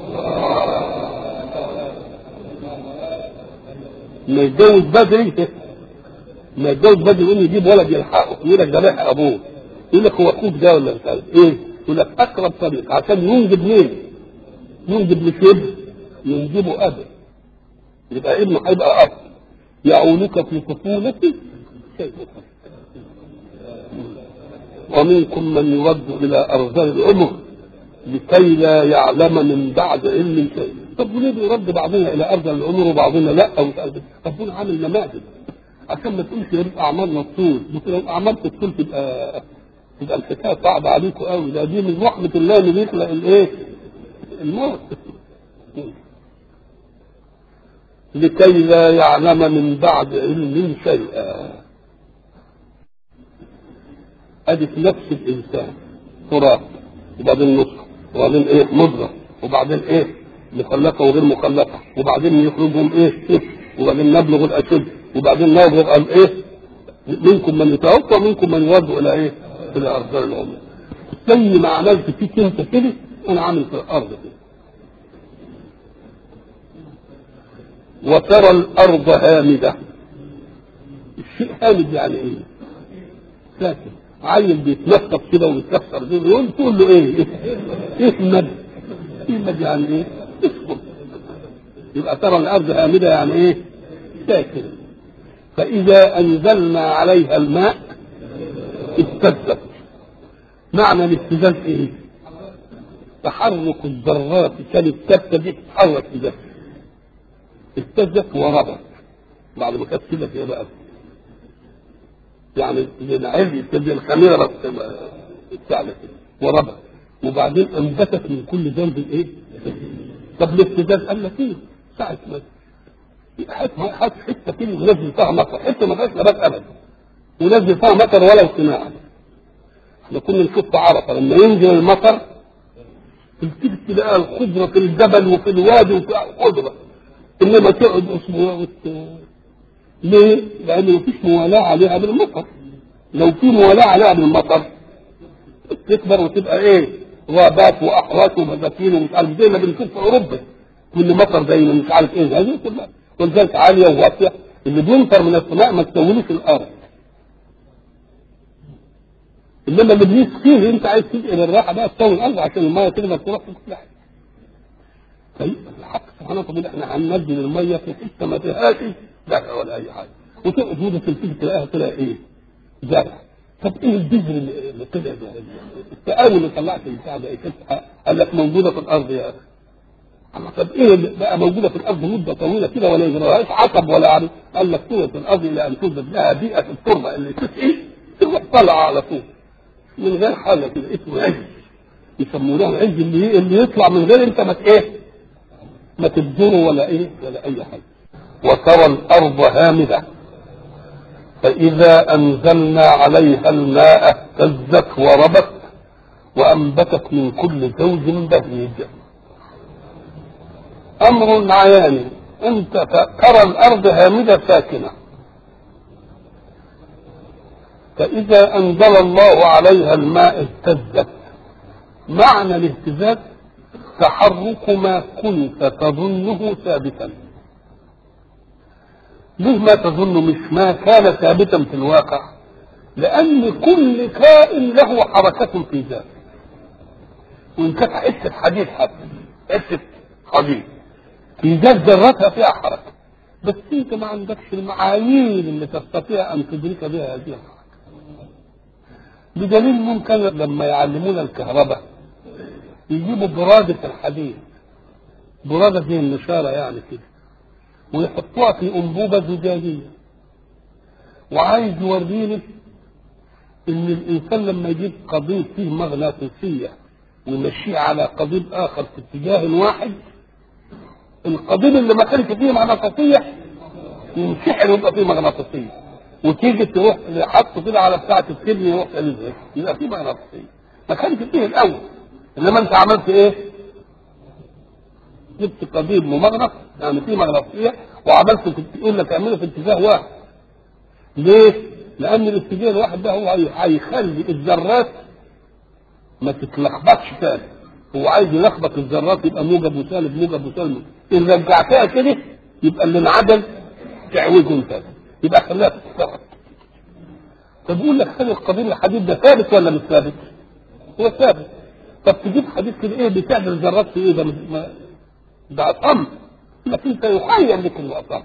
ما يتجوز بدري ما يتجوز بدري يقوم يجيب ولد يلحقه يقول لك ده لحق ابوه يقول لك هو اخوك ده ولا مش عارف ايه يقول لك اقرب طريق عشان ينجب مين؟ ينجب مش ابن ينجبه اب يبقى ابنه هيبقى اب يعونك في طفولتك ومنكم من يرد الى ارذل العمر لكي لا يعلم من بعد علم شيء طب وليه بيرد بعضنا الى ارض العمر وبعضنا لا ومش عارف إيه؟ ربنا عامل نماذج عشان ما تقولش يا ريت اعمارنا الطول ممكن لو اعمارك الطول تبقى تبقى الحكايه صعبه عليكم قوي ده دي من رحمه الله اللي بيخلق الايه؟ الموت لكي لا يعلم من بعد علم شيئا ادي في نفس الانسان تراب وبعدين نطفه وبعدين ايه مضغه وبعدين ايه مخلقه وغير مخلقه وبعدين يخرجهم ايه وبعدين نبلغ الاشد وبعدين نبلغ ال ايه منكم من يتوفى ومنكم من يرد الى ايه الى ارض العمر زي ما عملت فيك انت كده انا عامل في الارض كده وترى الارض هامده الشيء هامد يعني ايه ساكن عيل بيتنفس كده ويتكسر دي يقول تقول له ايه احمد احمد يعني ايه اسكت يبقى ترى الارض هامده يعني ايه ساكن فاذا انزلنا عليها الماء اهتزت معنى الاهتزاز ايه تحرك الذرات كانت ثابته دي تتحرك كده اهتزت وربت بعد ما كانت كده كده بقى يعني العلم زي الخميره بتاعنا كده وربت وبعدين انبتت من كل جنب ايه؟ طب الاهتزاز قال لك ايه؟ ساعة ما حط حته كده ونزل فيها مطر حته ما فيهاش نبات ابدا ونزل فيها مطر ولو صناعه احنا كنا نشوف في عرفه لما ينزل المطر تبتدي تلاقي الخضره في الجبل وفي الوادي وفي خضره انما تقعد اسبوع وت... ليه؟ لان مفيش موالاه عليها بالمطر لو في موالاه عليها بالمطر تكبر وتبقى ايه؟ غابات واحراش وبساتين ومش عارف زي ما بنشوف في اوروبا كل مطر زي ما مش عارف ايه هذه كلها ولذلك عاليه وواطيه اللي بيمطر من السماء ما تسويلوش الارض انما اللي بيسقيه انت عايز تنقل الراحه بقى تسوي الارض عشان الميه تقدر تروح في كل حاجه طيب الحق سبحانه وتعالى احنا هننزل الميه في حته ما فيهاش زرع ولا اي حاجه وتقعد وده تلتفت تلاقيها طلع ايه؟ زرع طب ايه البذر اللي اللي طلع ده؟ التقاوي اللي طلعت البتاع ده ايه؟ قال لك موجوده في الارض يا اخي الله طب ايه اللي بقى موجوده في الارض مده طويله كده ولا يجراهاش عصب ولا عارف قال لك طولة الارض الى ان توجد لها بيئه التربه اللي تسقي تروح طالعه على طول من غير حاجه كده اسمه عز يسمونه العز اللي اللي يطلع من غير انت ما ايه ما تبذره ولا ايه ولا اي حاجه وترى الارض هامده فاذا انزلنا عليها الماء اهتزت وربت وانبتت من كل زوج بهيج امر عياني انت ترى الارض هامده ساكنه فاذا انزل الله عليها الماء اهتزت معنى الاهتزاز تحرك ما كنت تظنه ثابتا ليه ما تظن مش ما كان ثابتا في الواقع لان كل كائن له حركه في ذاته وان كانت حته حديد حتى حته حديد في ذات ذرتها فيها حركه بس انت ما عندكش المعايير اللي تستطيع ان تدرك بها هذه الحركه بدليل ممكن لما يعلمونا الكهرباء يجيبوا برادة الحديد برادة زي النشارة يعني كده ويحطوها في أنبوبة زجاجية وعايز يوريني إن الإنسان لما يجيب قضيب فيه مغناطيسية ويمشيه على قضيب آخر في اتجاه واحد القضيب اللي ما كانش فيه مغناطيسية ينسحب ويبقى فيه مغناطيسية وتيجي تروح حطه كده على بتاعة التبني يروح ازاي يبقى فيه مغناطيسية ما كانش فيه الأول انما انت عملت ايه؟ جبت قضيب ممغنط يعني فيه مغناطيسيه وعملته في يقول لك اعمله في اتجاه واحد. ليه؟ لان الاتجاه الواحد ده هو هيخلي الذرات ما تتلخبطش تاني. هو عايز يلخبط الذرات يبقى موجب وسالب موجب وسالب ان رجعتها كده يبقى اللي انعدل تعوجه انت يبقى خلاها تتلخبط. طب يقول لك هل القضيب الحديد ده ثابت ولا مش ثابت؟ هو ثابت. طب تجيب حديث كده ايه بتعمل ذرات في ايه ده ما- ده اطم لكن انت يخيل لك انه اطم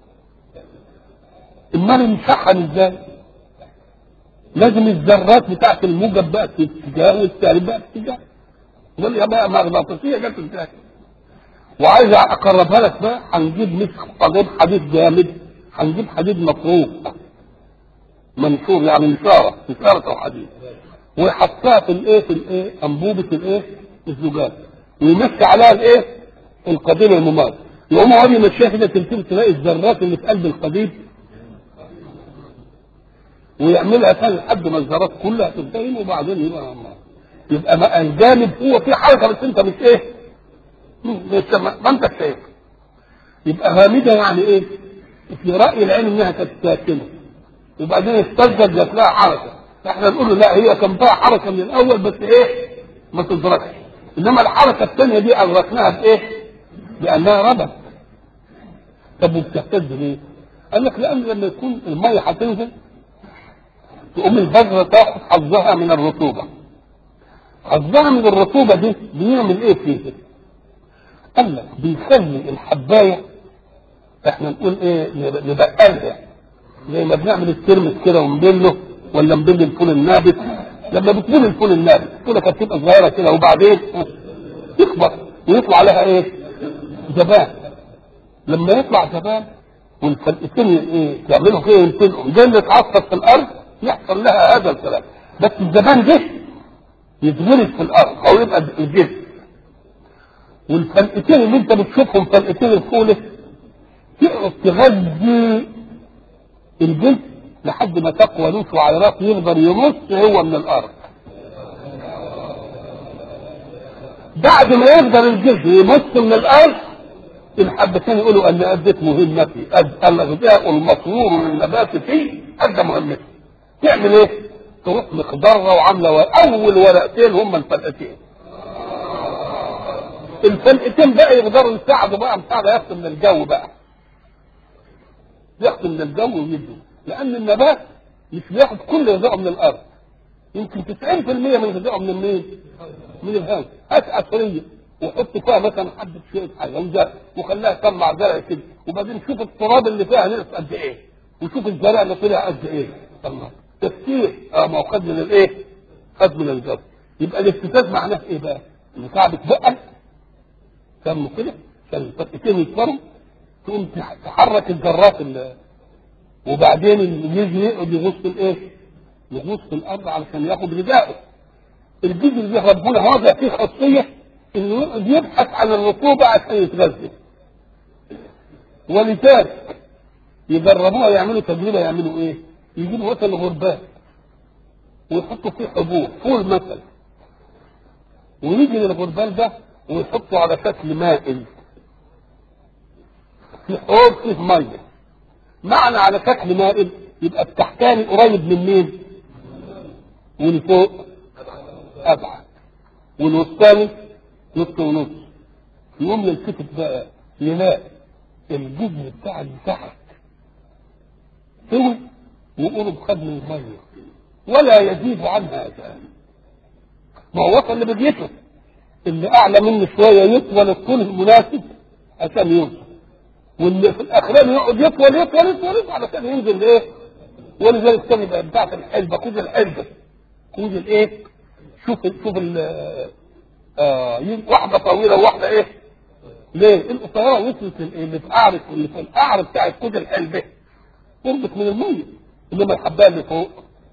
امال يمسحن ازاي؟ لازم الذرات بتاعت الموجب بقى في اتجاه والسالب بقى في اتجاه قال يا بقى مغناطيسيه جت ازاي وعايز اقربها لك بقى هنجيب مش قضيب حديد جامد هنجيب حديد مطروق منشور يعني نشاره نشاره او حديد ويحطها في الايه في الايه انبوبه الايه الزجاج ويمشي عليها الايه القضيب المماس يقوم هو يمشيها كده تلتم تلاقي الذرات اللي في قلب القضيب ويعملها تاني لحد ما الذرات كلها تنتهي وبعدين يبقى الله يبقى ما الجانب هو في حركه بس انت مش ايه مش ما انت شايف يبقى هامده يعني ايه في راي العلم انها كانت ساكنه وبعدين استجد جات لها حركه احنا نقول له لا هي كان فيها حركه من الاول بس ايه ما تدركش انما الحركه الثانيه دي ادركناها بايه؟ بانها ربت طب وبتهتز ليه؟ قال لك لان لما يكون الميه هتنزل تقوم البذره تاخد حظها من الرطوبه حظها من الرطوبه دي بيعمل ايه فيه؟ قال لك بيخلي الحبايه احنا نقول ايه نبقلها زي ما بنعمل الترمس كده ونبله ولا نبل الفول النابت لما بتبل الفول النابت الفوله كانت تبقى صغيره كده وبعدين تكبر ويطلع لها ايه؟ زبان لما يطلع زبان والفلقتين ايه يعملوا كده ينتنقوا زي اللي اتعصب في الارض يحصل لها هذا الكلام بس الزبان ده يتغرس في الارض او يبقى الجسم والفلقتين اللي انت بتشوفهم فلقتين الفوله تقعد تغذي الجسم لحد ما تقوى له شعيرات يقدر يمص هو من الارض بعد ما يقدر الجسم يمص من الارض الحبتين يقولوا ان ادت مهمتي الغذاء المطلوب من النبات فيه ادى مهمتي تعمل ايه؟ تروح مقدرة وعامله اول ورقتين هم الفلقتين الفلقتين بقى يقدروا يساعدوا بقى مساعده ياخدوا من الجو بقى ياخدوا من الجو ويدوا لان النبات مش بياخد كل غذائه من الارض يمكن 90% من غذائه من مين؟ من الهواء هات عصريه وحط فيها مثلا حبه شويه حاجه وزرع وخليها تطلع زرع كده وبعدين شوف التراب اللي فيها نقص قد ايه وشوف الزرع اللي طلع قد ايه الله تفكير اه ما هو خد من الايه؟ خد من الجو يبقى الافتتاح معناه ايه بقى؟ ان كعبك بقى كم كده عشان الفتحتين يكبروا تقوم تحرك الذرات اللي وبعدين يجي يقعد يغوص في الايه؟ يغوص في الارض علشان ياخد غذائه الجزء اللي ربنا وضع فيه خاصيه انه يقعد يبحث عن الرطوبه عشان يتغذى ولذلك يجربوها يعملوا تجربه يعملوا ايه؟ يجيبوا مثلا غربال ويحطوا فيه حبوب فول مثلا ويجي للغربال ده ويحطوا على شكل مائل في حوض فيه ميه معنى على شكل مائل يبقى التحتاني قريب من مين؟ واللي فوق ابعد والوسطاني نص ونص يقوم يلتفت بقى يلاقي الجزء بتاع اللي تحت سوي وقرب خد من الميه ولا يزيد عنها شيء ما هو وصل لبديته اللي اعلى منه شويه يطول الطول المناسب عشان يوصل واللي في الاخرين يقعد يطول يطول يطول, يطول علشان ينزل ايه ولذلك كان بتاعت الحلبه كوز الحلبه كوز الايه شوف شوف ال آه واحده طويله وواحده ايه ليه القصيره وصلت اللي في قعر اللي في القعر بتاع كوز الحلبه قربت من الميه انما الحبايه اللي فوق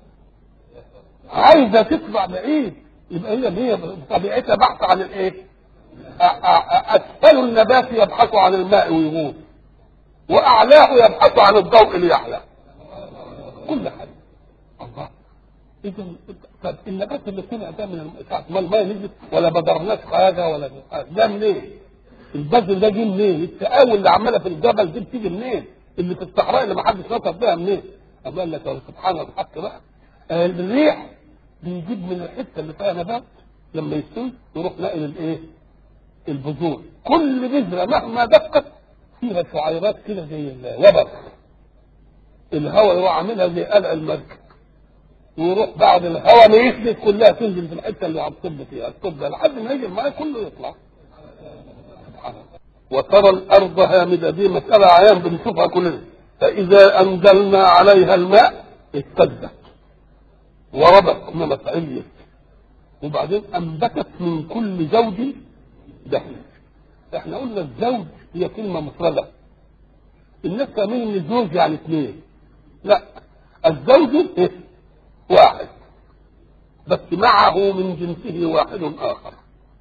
عايزه تطلع بعيد يبقى هي هي طبيعتها بحث عن الايه؟ اسفل النبات يبحث عن الماء ويغوص واعلاه يبحث عن الضوء ليعلى كل حاجه الله اذا طب النبات اللي طلع ده من ساعه ما الماء نزلت ولا بدرناش حاجه ولا ده منين؟ البذر ده جه منين؟ التقاوي اللي عماله في الجبل دي بتيجي منين؟ اللي في الصحراء اللي ما حدش نطق بيها منين؟ أما قال لك سبحان الحق بقى الريح بيجيب من الحته اللي فيها نبات لما يستوي يروح ناقل الايه؟ البذور كل بذره مهما دقت فيها شعيرات كده زي الوبر الهواء يروح عاملها زي قلع المركب ويروح بعد الهواء ما يثبت كلها تنزل في الحته اللي عم تصب فيها الطب لحد ما يجي الماء كله يطلع سبحان الله وترى الارض هامده دي مساله عيان بنشوفها كلنا فاذا انزلنا عليها الماء اهتزت وربت انما تعيت وبعدين انبتت من كل زوج بهيج احنا قلنا الزوج هي كلمه مفرده الناس فاهمين ان الزوج يعني اثنين لا الزوج إيه؟ واحد بس معه من جنسه واحد اخر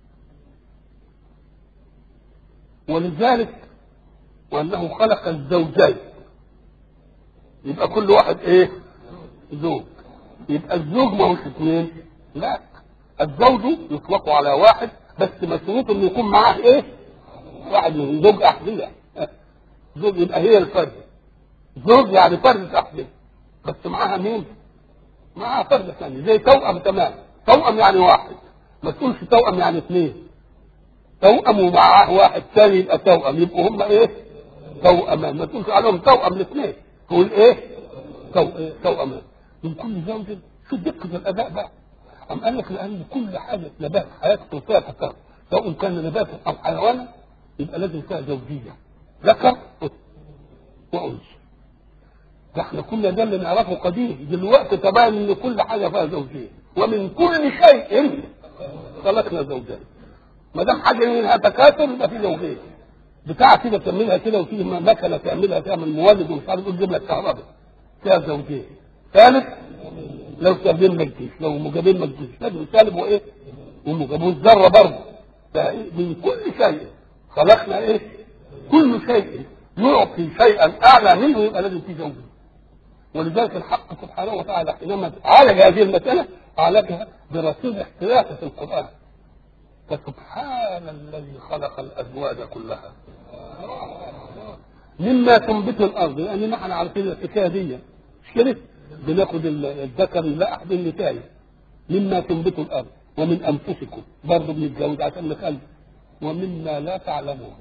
ولذلك وانه خلق الزوجين يبقى كل واحد ايه زوج يبقى الزوج ما هوش اثنين لا الزوج يطلق على واحد بس مشروط انه يكون معاه ايه واحد من زوج احذيه زوج يبقى هي الفرد زوج يعني فرد احذيه بس معاها مين معاها فرد ثاني زي توأم تمام توأم يعني واحد ما تقولش توأم يعني اثنين توأم ومعاه واحد ثاني يبقى توأم يبقوا هم ايه توأمان ما تقولش عليهم توأم الاثنين تقول ايه تو... إيه؟ توأمان من كل زوج شو دقة الأداء بقى أم قال لك لأن كل حاجة نبات حياته فيها تكرر سواء كان نباتا أو حيوانا يبقى لازم فيها زوجية ذكر وأنثى ده احنا كل ده اللي نعرفه قديم دلوقتي تبين ان كل حاجه فيها زوجيه ومن كل شيء خلقنا زوجين ما دام حاجه منها تكاثر يبقى في زوجيه بتاع كده تعملها كده وفي مكنه تعملها تعمل مولد ومش عارف تجيب لك كهرباء فيها زوجيه ثالث لو سالبين ما تجيش لو مجابين ما تجيش لازم سالب وايه ومجاب والذره برضه من كل شيء خلقنا ايه كل شيء يعطي شيئا اعلى منه يبقى لازم في زوجيه ولذلك الحق سبحانه وتعالى حينما عالج هذه المسألة عالجها برصيد احتياطي في القرآن فسبحان الذي خلق الأزواج كلها مما تنبت الأرض لأن نحن عارفين الحكاية دي مش كده؟ بناخد الذكر لا أحد النتاية مما تنبت الأرض ومن أنفسكم برضه بنتجوز عشان نخلف ومما لا تعلمون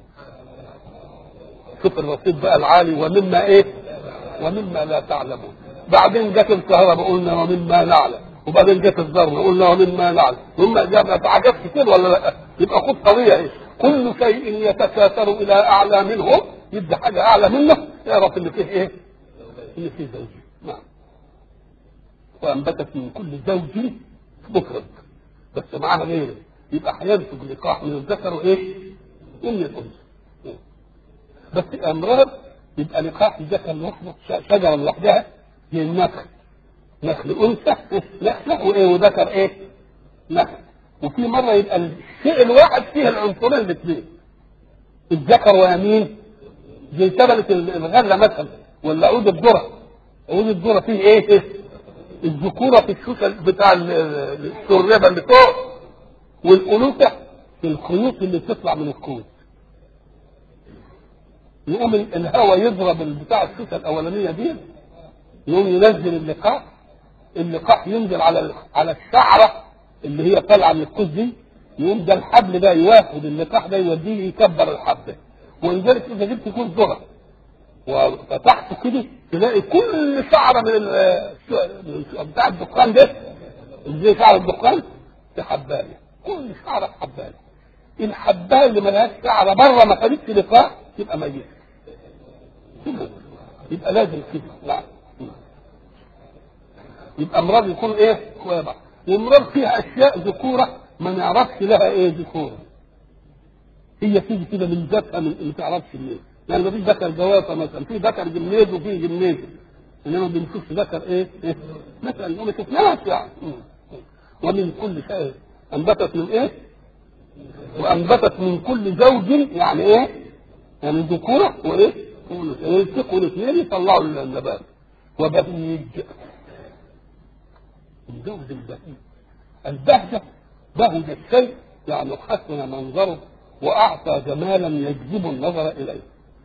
شوف الرصيد بقى العالي ومما ايه ومما لا تعلمون بعدين جت الكهرباء قلنا ومما نعلم وبعدين جت الذره قلنا ومما نعلم ثم جاب عجب كتير ولا لا يبقى خد طبيعي كل شيء يتكاثر الى اعلى منه يدي حاجه اعلى منه يعرف اللي فيه ايه؟ اللي فيه زوجي نعم وانبتت من كل زوج مفرد بس معاها غيره يبقى هينتج لقاح من الذكر وايه؟ ومن الانثى بس امراض يبقى لقاح الذكر لوحده شجره لوحدها هي النخل نخل انثى نخله وايه وذكر ايه؟ نخل وفي مره يبقى الشيء الواحد فيه العنصرين الاثنين الذكر ويمين زي شجره الغله مثلا ولا عود الذره عود الذره فيه ايه؟ الذكوره في الشوكه بتاع الشربه اللي فوق والانوثه في الخيوط اللي بتطلع من الكون يقوم الهواء يضرب البتاع الشوكه الاولانيه دي يقوم ينزل اللقاح اللقاح ينزل على على الشعره اللي هي طالعه من الكوز دي يقوم ده الحبل ده ياخد اللقاح ده يوديه يكبر الحبل ولذلك اذا جبت كوز ذره وفتحته كده تلاقي كل شعره من بتاع الدخان ده زي شعر الدخان في حبايه كل شعره في حبايه الحبايه اللي ملهاش شعره بره ما خدتش لقاح تبقى ميته يبقى لازم كده لا يبقى امراض يكون ايه كويبة وامراض فيها اشياء ذكوره ما نعرفش لها ايه ذكوره هي تيجي كده من ذاتها من ما تعرفش ليه يعني ما فيش ذكر جوافه مثلا في ذكر جميز وفي جميز انما ما بنشوفش ذكر ايه, إيه؟ مثلا وما شفناش يعني ومن كل شيء انبتت من ايه وانبتت من كل زوج يعني ايه يعني ذكوره وايه ويلتقوا الاثنين يطلعوا النبات وبهيج الزوج البهيج البهجة بهج الشيء يعني حسن منظره وأعطى جمالا يجذب النظر إليه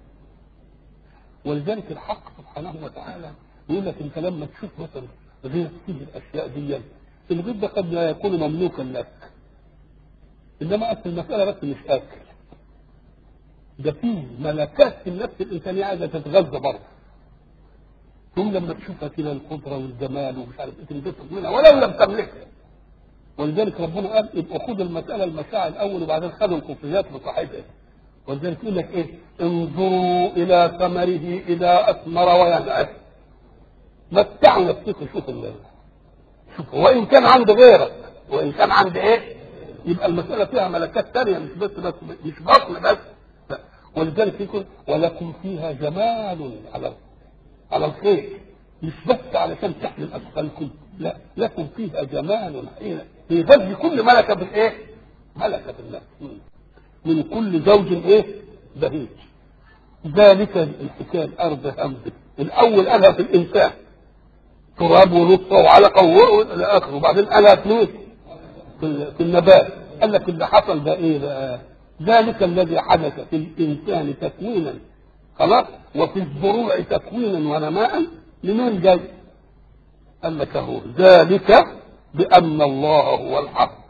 ولذلك الحق سبحانه وتعالى يقول لك انت لما تشوف مثلا غير فيه الاشياء دي الغير ده قد لا يكون مملوكا لك انما اصل المساله بس مش اكل ده فيه ملكات في النفس الانسانيه عايزه تتغذى برضه ثم لما تشوفها كده القدره والجمال ومش عارف ايه تنبسط منها ولو لم تملكها ولذلك ربنا قال يبقى خد المساله المشاعر الاول وبعدين خدوا الكفريات بصاحبها ولذلك يقول لك ايه انظروا الى ثمره اذا اثمر وينعم متعوا نفسكم شوف الله شوف وان كان عند غيرك وان كان عند ايه يبقى المساله فيها ملكات ثانيه مش بس بس مش بطن بس لا. ولذلك يقول ولكم فيها جمال على على الخير مش بس علشان تحمل اثقالكم لا لكم فيها جمال حين في بذل كل ملكه بالايه؟ ملكه بالنفس من كل زوج ايه؟ بهيج ذلك الحكايه الارض همزه الاول قالها في الانسان تراب ونطفه وعلقه والى اخره وبعدين قالها في في في النبات قال لك اللي حصل ده ايه بقى؟ ذلك الذي حدث في الانسان تكوينا خلاص وفي الزروع تكوينا ونماء لمن جاي؟ قال لك اهو ذلك بان الله هو الحق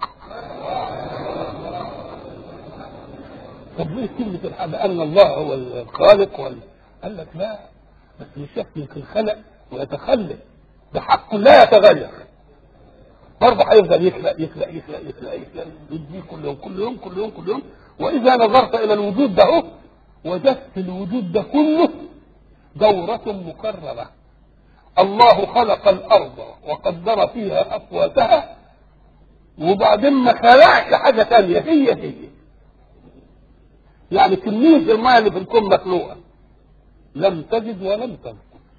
طب ليه كلمة الحق بأن الله هو الخالق وال... قال لك لا بس مش يمكن خلق ويتخلق ده حق لا يتغير برضه هيفضل يخلق يخلق يخلق يخلق يخلق يديه كل يوم كل يوم كل يوم كل يوم واذا نظرت الى الوجود ده اهو وجدت الوجود ده كله دورة مكررة الله خلق الارض وقدر فيها اقواتها وبعدين ما خلقش حاجة تانية هي هي يعني كمية الماء اللي في الكون مخلوقة لم تجد ولم تنقص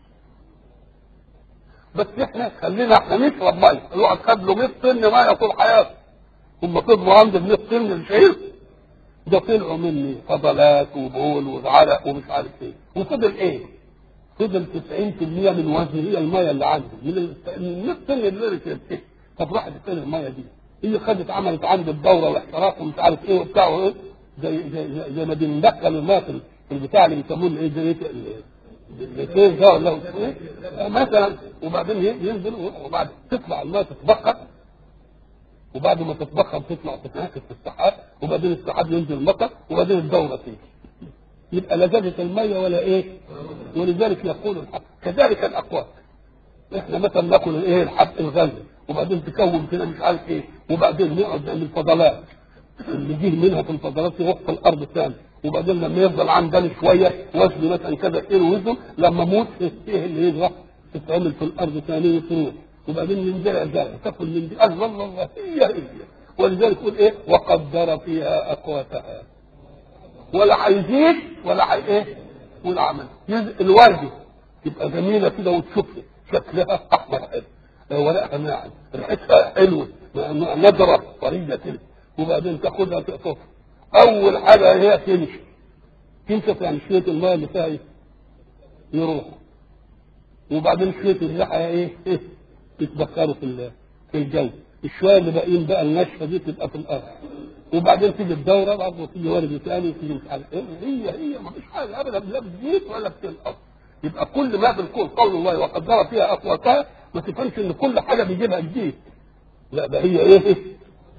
بس احنا خلينا احنا نشرب ميه الواحد خد له 100 طن ميه طول حياته هم فضلوا عند ال 100 طن الشعير ده طلعوا مني فضلات وبول وعرق ومش عارف ايه وفضل ايه؟ فضل 90% من وزن هي الميه اللي عندي من ال 100 طن اللي كده طب راحت فين الميه دي؟ هي خدت عملت عند الدوره والاحتراق ومش عارف ايه وبتاع وايه زي زي زي, زي ما بندخل الماء في البتاع اللي بيسموه الايه زي الاثنين ده ولا ايه مثلا وبعدين ينزل وبعد تطلع الماء تتبخر وبعد ما تتبخر تطلع تتناقص في السحاب وبعدين السحاب ينزل مطر وبعدين الدوره تيجي يبقى لا زادت الميه ولا ايه ولذلك يقول الحق كذلك الاقوات احنا مثلا ناكل الايه الحب الغلي وبعدين تكون كده مش عارف ايه وبعدين نقعد نعمل فضلات اللي يجيه منها في الفضلات يروح في الارض الثانيه وبعدين لما يفضل عندنا شويه وزن مثلا كذا كيلو وزن لما اموت ايه اللي يروح تتعمل في الارض ثانيه تروح وبعدين ينزل ذلك تاكل من دي الله الله الله هي هي ولذلك يقول ايه وقدر فيها اقواتها ولا هيزيد ولا هي ايه ولا عمل الورده تبقى جميله كده وتشوف شكلها احمر حلو ورقها ناعم ريحتها حلوه نضره طريه كده وبعدين تاخدها تقطفها اول حاجه هي تنشف تنشف يعني شويه الماء اللي فيها ايه يروح وبعدين شويه الريحه ايه ايه يتبخروا في في الجو الشويه اللي باقيين بقى الناشفه دي تبقى في الارض وبعدين تيجي الدوره بعد ما تيجي ورد ثاني وتيجي مش عارف ايه هي هي ما فيش حاجه ابدا لا بتزيد ولا بتنقص يبقى كل ما في الكون قول الله وقدر فيها اقواتها ما تفهمش ان كل حاجه بيجيبها جديد لا ده هي ايه, إيه؟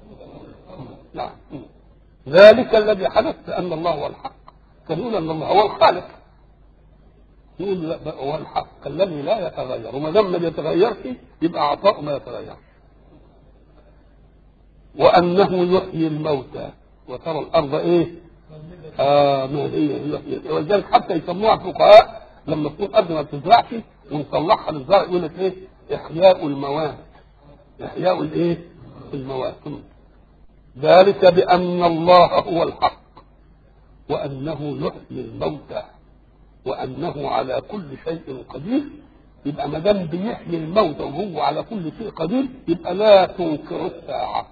نعم ذلك الذي حدث بأن الله هو الحق كان يقول أن الله هو الخالق يقول لا هو الحق الذي لا يتغير وما دام ما يتغيرش يبقى عطاء ما يتغير وأنه يحيي الموتى وترى الأرض إيه؟ آه هي ولذلك حتى يسموها الفقهاء لما تكون أرض ما بتزرعش ونطلعها للزرع يقول لك إيه؟ إحياء المواد إحياء الإيه؟ المواد ذلك بأن الله هو الحق وأنه يحيي الموتى وأنه على كل شيء قدير يبقى ما دام بيحيي الموتى وهو على كل شيء قدير يبقى لا تنكر الساعة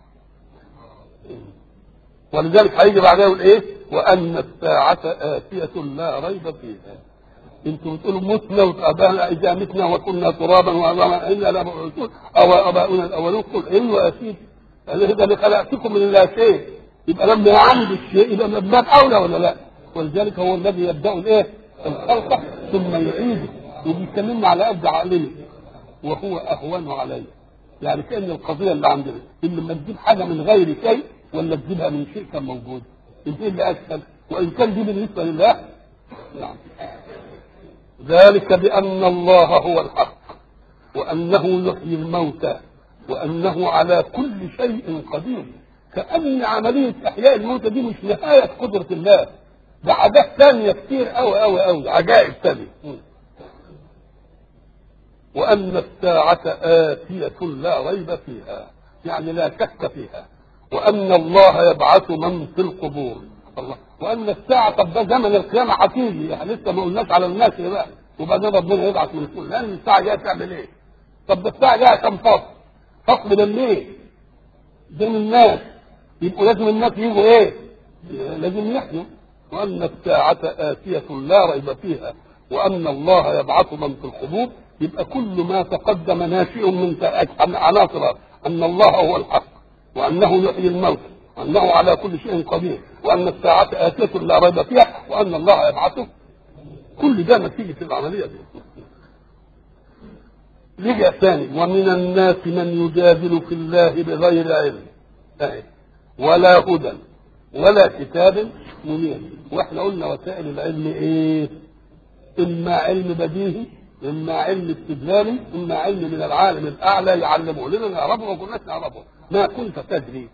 ولذلك هيجي بعدها يقول ايه؟ وأن الساعة آتية لا ريب فيها. انتم بتقولوا متنا وابانا اذا متنا وكنا ترابا وعظاما انا لمبعوثون او اباؤنا الاولون قل ايوه يا سيدي ده اللي خلقتكم من لا شيء يبقى لما يعمل الشيء يبقى من باب اولى ولا لا ولذلك هو الذي يبدا الايه الخلق ثم يعيده وبيكلمنا على قد عقلنا وهو اهون عليه يعني كان القضيه اللي عندنا ان لما تجيب حاجه من غير شيء ولا تجيبها من شيء كان موجود انت ايه اللي اسهل وان كان دي بالنسبه لله نعم ذلك بان الله هو الحق وانه يحيي الموتى وانه على كل شيء قدير كان عمليه احياء الموتى دي مش نهايه قدره الله ده عادات ثانيه كتير قوي قوي قوي عجائب ثانيه وان الساعه اتيه لا ريب فيها يعني لا شك فيها وأن الله يبعث من في القبور الله وأن الساعة طب ده زمن القيامة هتيجي يعني لسه ما قلناش على الناس بقى وبعدين ربنا يبعث من الكل لأن الساعة جاية تعمل إيه؟ طب ده الساعة جاية كم فصل؟ فصل بالليل بين الناس يبقوا لازم الناس يجوا إيه؟ لازم يحيوا وأن الساعة آتية لا ريب فيها وأن الله يبعث من في القبور يبقى كل ما تقدم ناشئ من عناصر أن الله هو الحق وأنه يحيي الموت وأنه على كل شيء قدير وأن الساعة آتية لا ريب فيها وأن الله يبعثه كل ده نتيجة العملية دي رجع ثاني ومن الناس من يجادل في الله بغير علم أهي. ولا هدى ولا كتاب منير واحنا قلنا وسائل العلم ايه اما علم بديهي اما علم استدلالي اما علم من العالم الاعلى يعلمه لنا نعرفه ما كناش نعرفه ما كنت تدري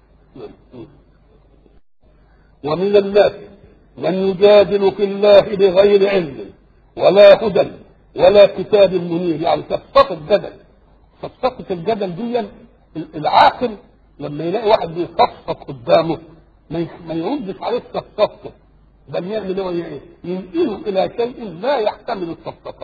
ومن الناس من يجادل في الله بغير علم ولا هدى ولا كتاب منير يعني تفسقط الجدل تفسقط الجدل دي العاقل لما يلاقي واحد بيصفصف قدامه ما يردش عليه الصفصفه بل يعمل هو ايه؟ ينقله الى شيء لا يحتمل الصفصفه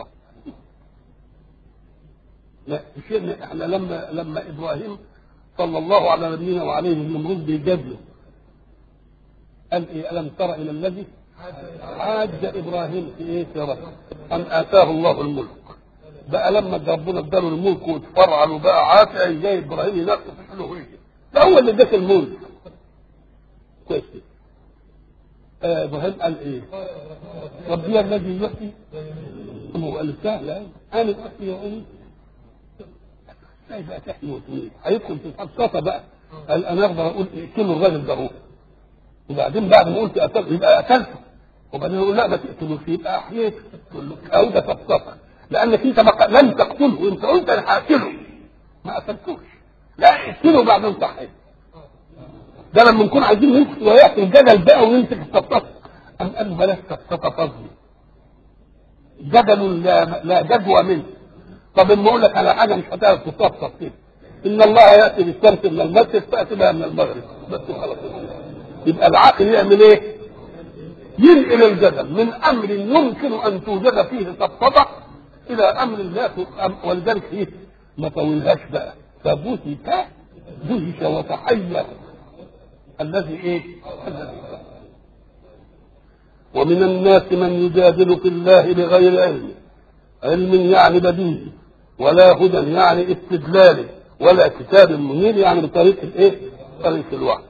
لا شيء احنا لما لما ابراهيم صلى الله على نبينا وعليه النمرود بيجادله قال ايه الم تر الى الذي حاج ابراهيم في ايه في رب ان اتاه الله الملك بقى لما ربنا اداله الملك واتفرعن وبقى عافيه جاي ابراهيم ينقص في الالوهيه ده هو اللي اداك الملك كويس آه ابراهيم قال ايه؟ ربي الذي يحيي هو قال سهل انا احيي واميت ازاي بقى تحيي وتميت؟ هيدخل في الفلسفه بقى قال انا اقدر اقول اقتلوا الراجل ده هو وبعدين بعد ما قلت قتلته يبقى قتلته وبعدين يقول لا ما تقتلوش يبقى احييت تقول له او ده فلسفه لانك انت ما لم تقتله انت قلت انا هقتله ما قتلتوش لا اقتله بعدين صحيت ده لما نكون عايزين نمسك وياتي الجدل بقى ونمسك الصفصفه أم قال بلاش صفصفه فضلي جدل لا, لا جدوى منه طب اما اقول لك على حاجه مش هتعرف تصفصف فيها ان الله ياتي بالشمس من المشرق تاتي بها من المغرب بس خلاص يبقى العقل يعمل ايه؟ ينقل الجدل من امر يمكن ان توجد فيه صفصفه الى امر لا ولذلك ايه؟ ما طولهاش بقى فبهت دهش وتحير الذي ايه الذي ومن الناس من يجادل في الله بغير علم علم يعني بديهي ولا هدى يعني استدلال ولا كتاب منير يعني بطريقه الايه طريقه الوحي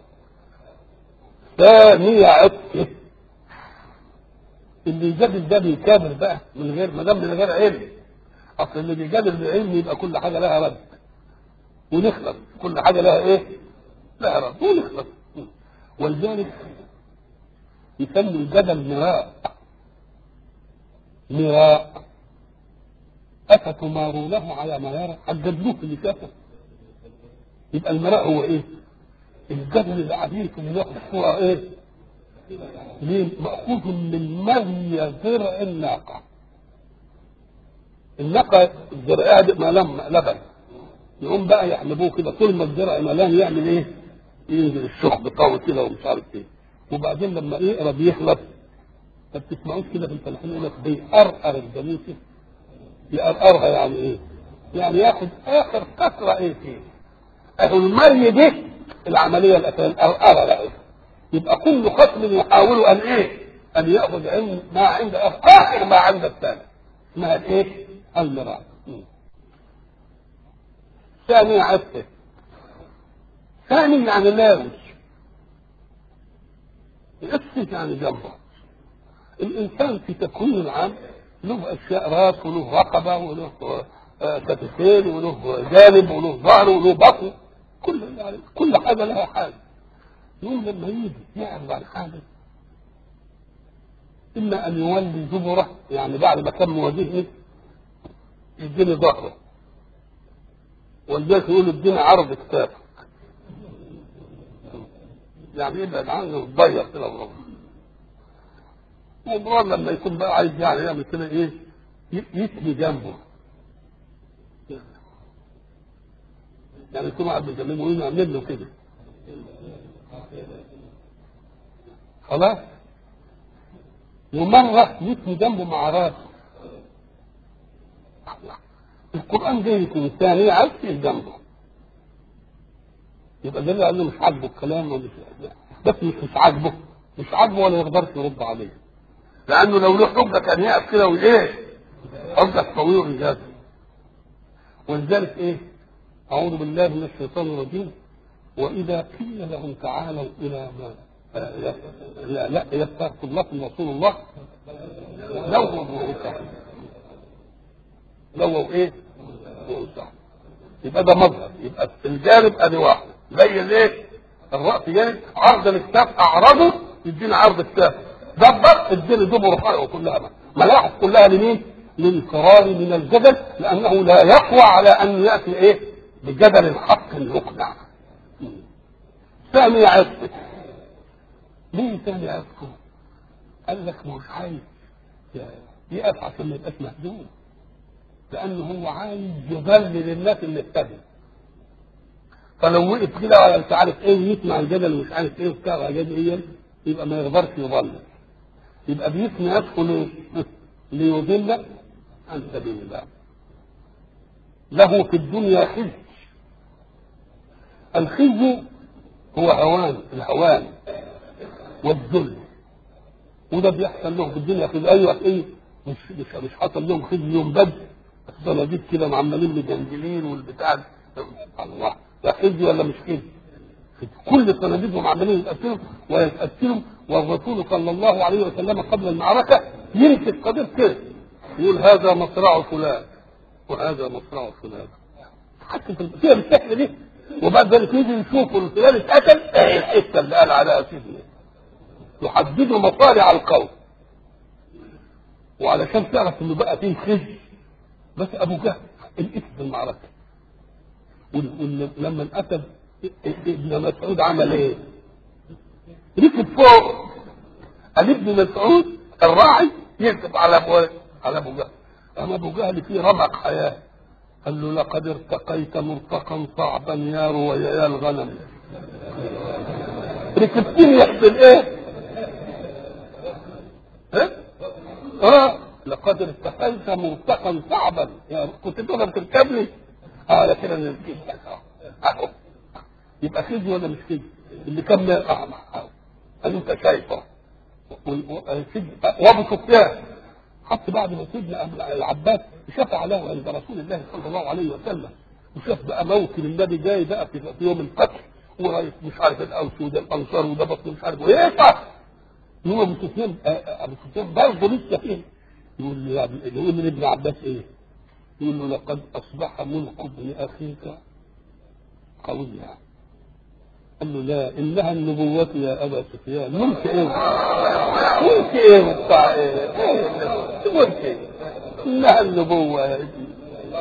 ثانية عطفه اللي يجادل ده بيكابر بقى من غير ما دام من غير علم اصل اللي بيجادل بعلم يبقى كل حاجه لها رد ونخلص كل حاجه لها ايه؟ لها رد ونخلص ولذلك يسموا الجدل مراء مراء أفتمارونه على ما يرى هتجادلوه في اللي شافه يبقى المراء هو ايه؟ الجدل العبير اللي بياخد الصورة ايه؟ ليه؟ مأخوذ من مري زرع الناقة الناقة الزرعية دي ملام لبن يقوم بقى يحلبوه كده طول ما الزرع ملان يعمل ايه؟ ينزل الشخب قوي كده ومش عارف ايه وبعدين لما يقرا بيخلص ما بتسمعوش كده في الفلاحين يقول لك بيقرقر الجاموسه يقرقرها يعني ايه؟ يعني ياخد اخر كسره ايه فيه اهو المري دي العمليه الاساسيه القرقره بقى يبقى كل خصم يحاول ان ايه؟ ان ياخذ علم ما عند اخر ما عند الثاني اسمها الايه؟ المراء ثاني عفه ثاني يعني لاوش يأسس يعني جنبه الإنسان في تكوينه العام له أشياء راس وله رقبة وله كتفين وله جانب وله ظهر وله بطن كل يعني كل حاجة لها حاجة يوم لما يجي يعرض عن حاجة إما أن يولي زبرة يعني بعد ما كان مواجهني يديني ظهره ولذلك يقول اديني عرض كتافك يعني يبعد عنه وتضيق كده الرب ومرار لما يكون بقى عايز يعني يعمل كده ايه يتني جنبه يعني يكون واحد بيكلمه وين يعمل له كده خلاص ومرة يثني جنبه مع راسه القرآن جاي يكون ثانية عكس جنبه يبقى ده اللي قال له مش عاجبه الكلام ومش بس مش مش عاجبه مش عاجبه ولا يقدرش يرد عليه لأنه لو له حجة كان يقف كده وإيه حجة طويل وإجازة ولذلك إيه أعوذ بالله من الشيطان الرجيم وإذا قيل لهم تعالوا إلى ما آه، لا لا يستغفر لكم رسول الله لووا رؤوسهم لووا ايه؟ رؤوسهم يبقى ده مظهر يبقى الجانب ادي واحد زي الايه؟ الراس جانب عرض الكتاب اعرضه يدينا عرض الكتاب دبر اديني دبر رفعه كلها ملاحظ كلها لمين؟ للفرار من الجدل لانه لا يقوى على ان ياتي ايه؟ بجدل حق يقنع ثاني عفه ليه ثاني عفه؟ قال لك مش عايز يقف عشان ما يبقاش مهزوم لانه هو عايز يذلل الناس اللي اتبعوا فلو وقف كده على مش عارف ايه ويسمع الجدل ومش عارف ايه وبتاع جدل يبقى ما يقدرش يضلل يبقى بيثني نفسه ليه؟ ليضل عن سبيل الله له في الدنيا خزي الخزي هو هوان الهوان والذل وده بيحصل له في الدنيا خزي ايوه ايه مش مش مش حصل لهم خزي يوم بدر الصناديق كده معملين مجندلين والبتاع ده. الله ده خزي ولا مش خزي؟ كل صناديقهم عمالين يتقتلوا ويتقتلوا والرسول صلى الله عليه وسلم قبل المعركه يمسك قضيب كده يقول هذا مصرع فلان وهذا مصرع فلان حتى في فيها بالشكل دي وبعد ذلك يجي يشوفوا الفلان اتقتل ايه الحته اللي قال عليها سيدنا يحددوا مصارع القوم وعلشان تعرف انه بقى فيه خزي بس ابو جهل الاسم في المعركه ولما انقتل ابن مسعود عمل ايه؟ ركب فوق قال ابن مسعود الراعي يركب على ابو على ابو جهل اما ابو جهل فيه رمق حياه قال له لقد ارتقيت مرتقا صعبا يا رويا الغنم ركبتني يحصل ايه؟ ها؟ اه لقد ارتقيت مرتقا صعبا يا كنت تقدر تركبني؟ اه لكن انا ركبت اهو يبقى خزي ولا مش خزي؟ اللي كان ما اعمى اهو قال انت شايفه وابو سفيان حتى بعد ما سيدنا العباس شفع له عند رسول الله صلى الله عليه وسلم وشاف بقى موكل النبي جاي بقى في في يوم الفتح ورئيس مش عارف الاوس وده الانصار وده بطن مش عارف وايه يوم ابو سفيان ابو سفيان برضه لسه فيه يقول له يقول لابن عباس ايه؟ يقول له لقد اصبح ملك ابن اخيك قويا قال له لا انها النبوة يا ابا سفيان ملك ايه؟ ملك ايه وبتاع ايه؟ ملك ايه؟ انها النبوة يا ابني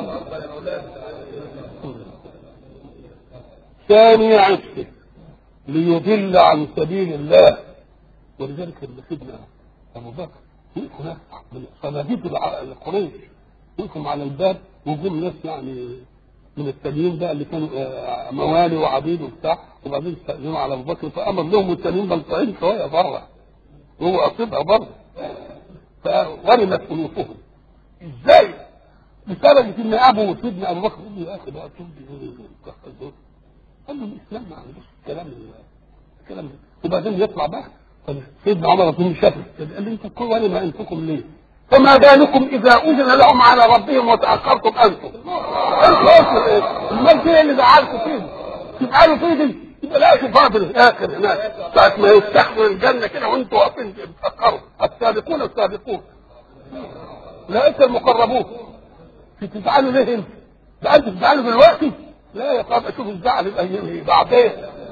ثاني عشق ليضل عن سبيل الله ولذلك لما سيدنا ابو بكر وقفوا ناس من صناديق القريش وقفوا على الباب وجم ناس يعني من التانيين بقى اللي كانوا موالي وعبيد وبتاع وبعدين استأذنوا على ابو بكر فامر لهم التانيين بلطعين شويه بره وهو قصدها بره فورمت انوفهم ازاي؟ لدرجه ان ابو سيدنا ابو بكر قال له يا اخي بقى تقول قال له الاسلام ما عندوش الكلام الكلام ده وبعدين يطلع بقى سيدنا عمر بن شافع قال لي انتم كل ما انتكم ليه؟ فما بالكم اذا اذن لهم على ربهم وتاخرتم انتم؟ انتم ايه؟ امال في اللي زعلكم فيهم؟ تفعلوا فيه يبقى لا شوفها في الاخر هناك ساعة ما يفتحوا الجنة كده وانتوا واقفين بتفكروا السابقون السابقون لا المقربون تزعلوا ليه انت؟ ده انتوا تزعلوا دلوقتي؟ لا يا طب اشوف الزعل يبقى بعدين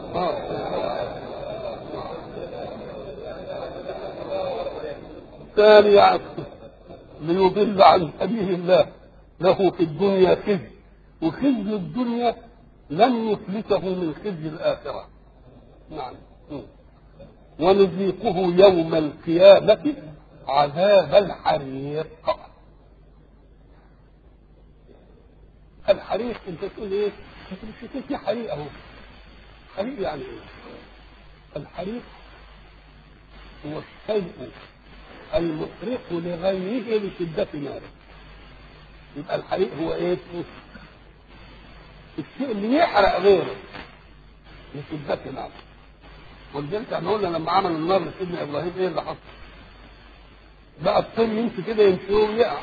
ثاني عشر ليضل عن سبيل الله له في الدنيا خزي وخزي الدنيا لن يفلته من خزي الآخرة نعم ونذيقه يوم القيامة عذاب الحريق الحريق انت تقول ايه؟ انت مش شايف في حريق اهو حريق يعني ايه؟ الحريق هو الشيء المحرق لغيره لشدة ناره يبقى الحريق هو ايه؟ الشيء اللي يحرق غيره لشدة ناره ولذلك احنا قلنا لما عملوا النار لسيدنا ابراهيم ايه اللي حصل؟ بقى الطين يمشي كده يمشي ويقع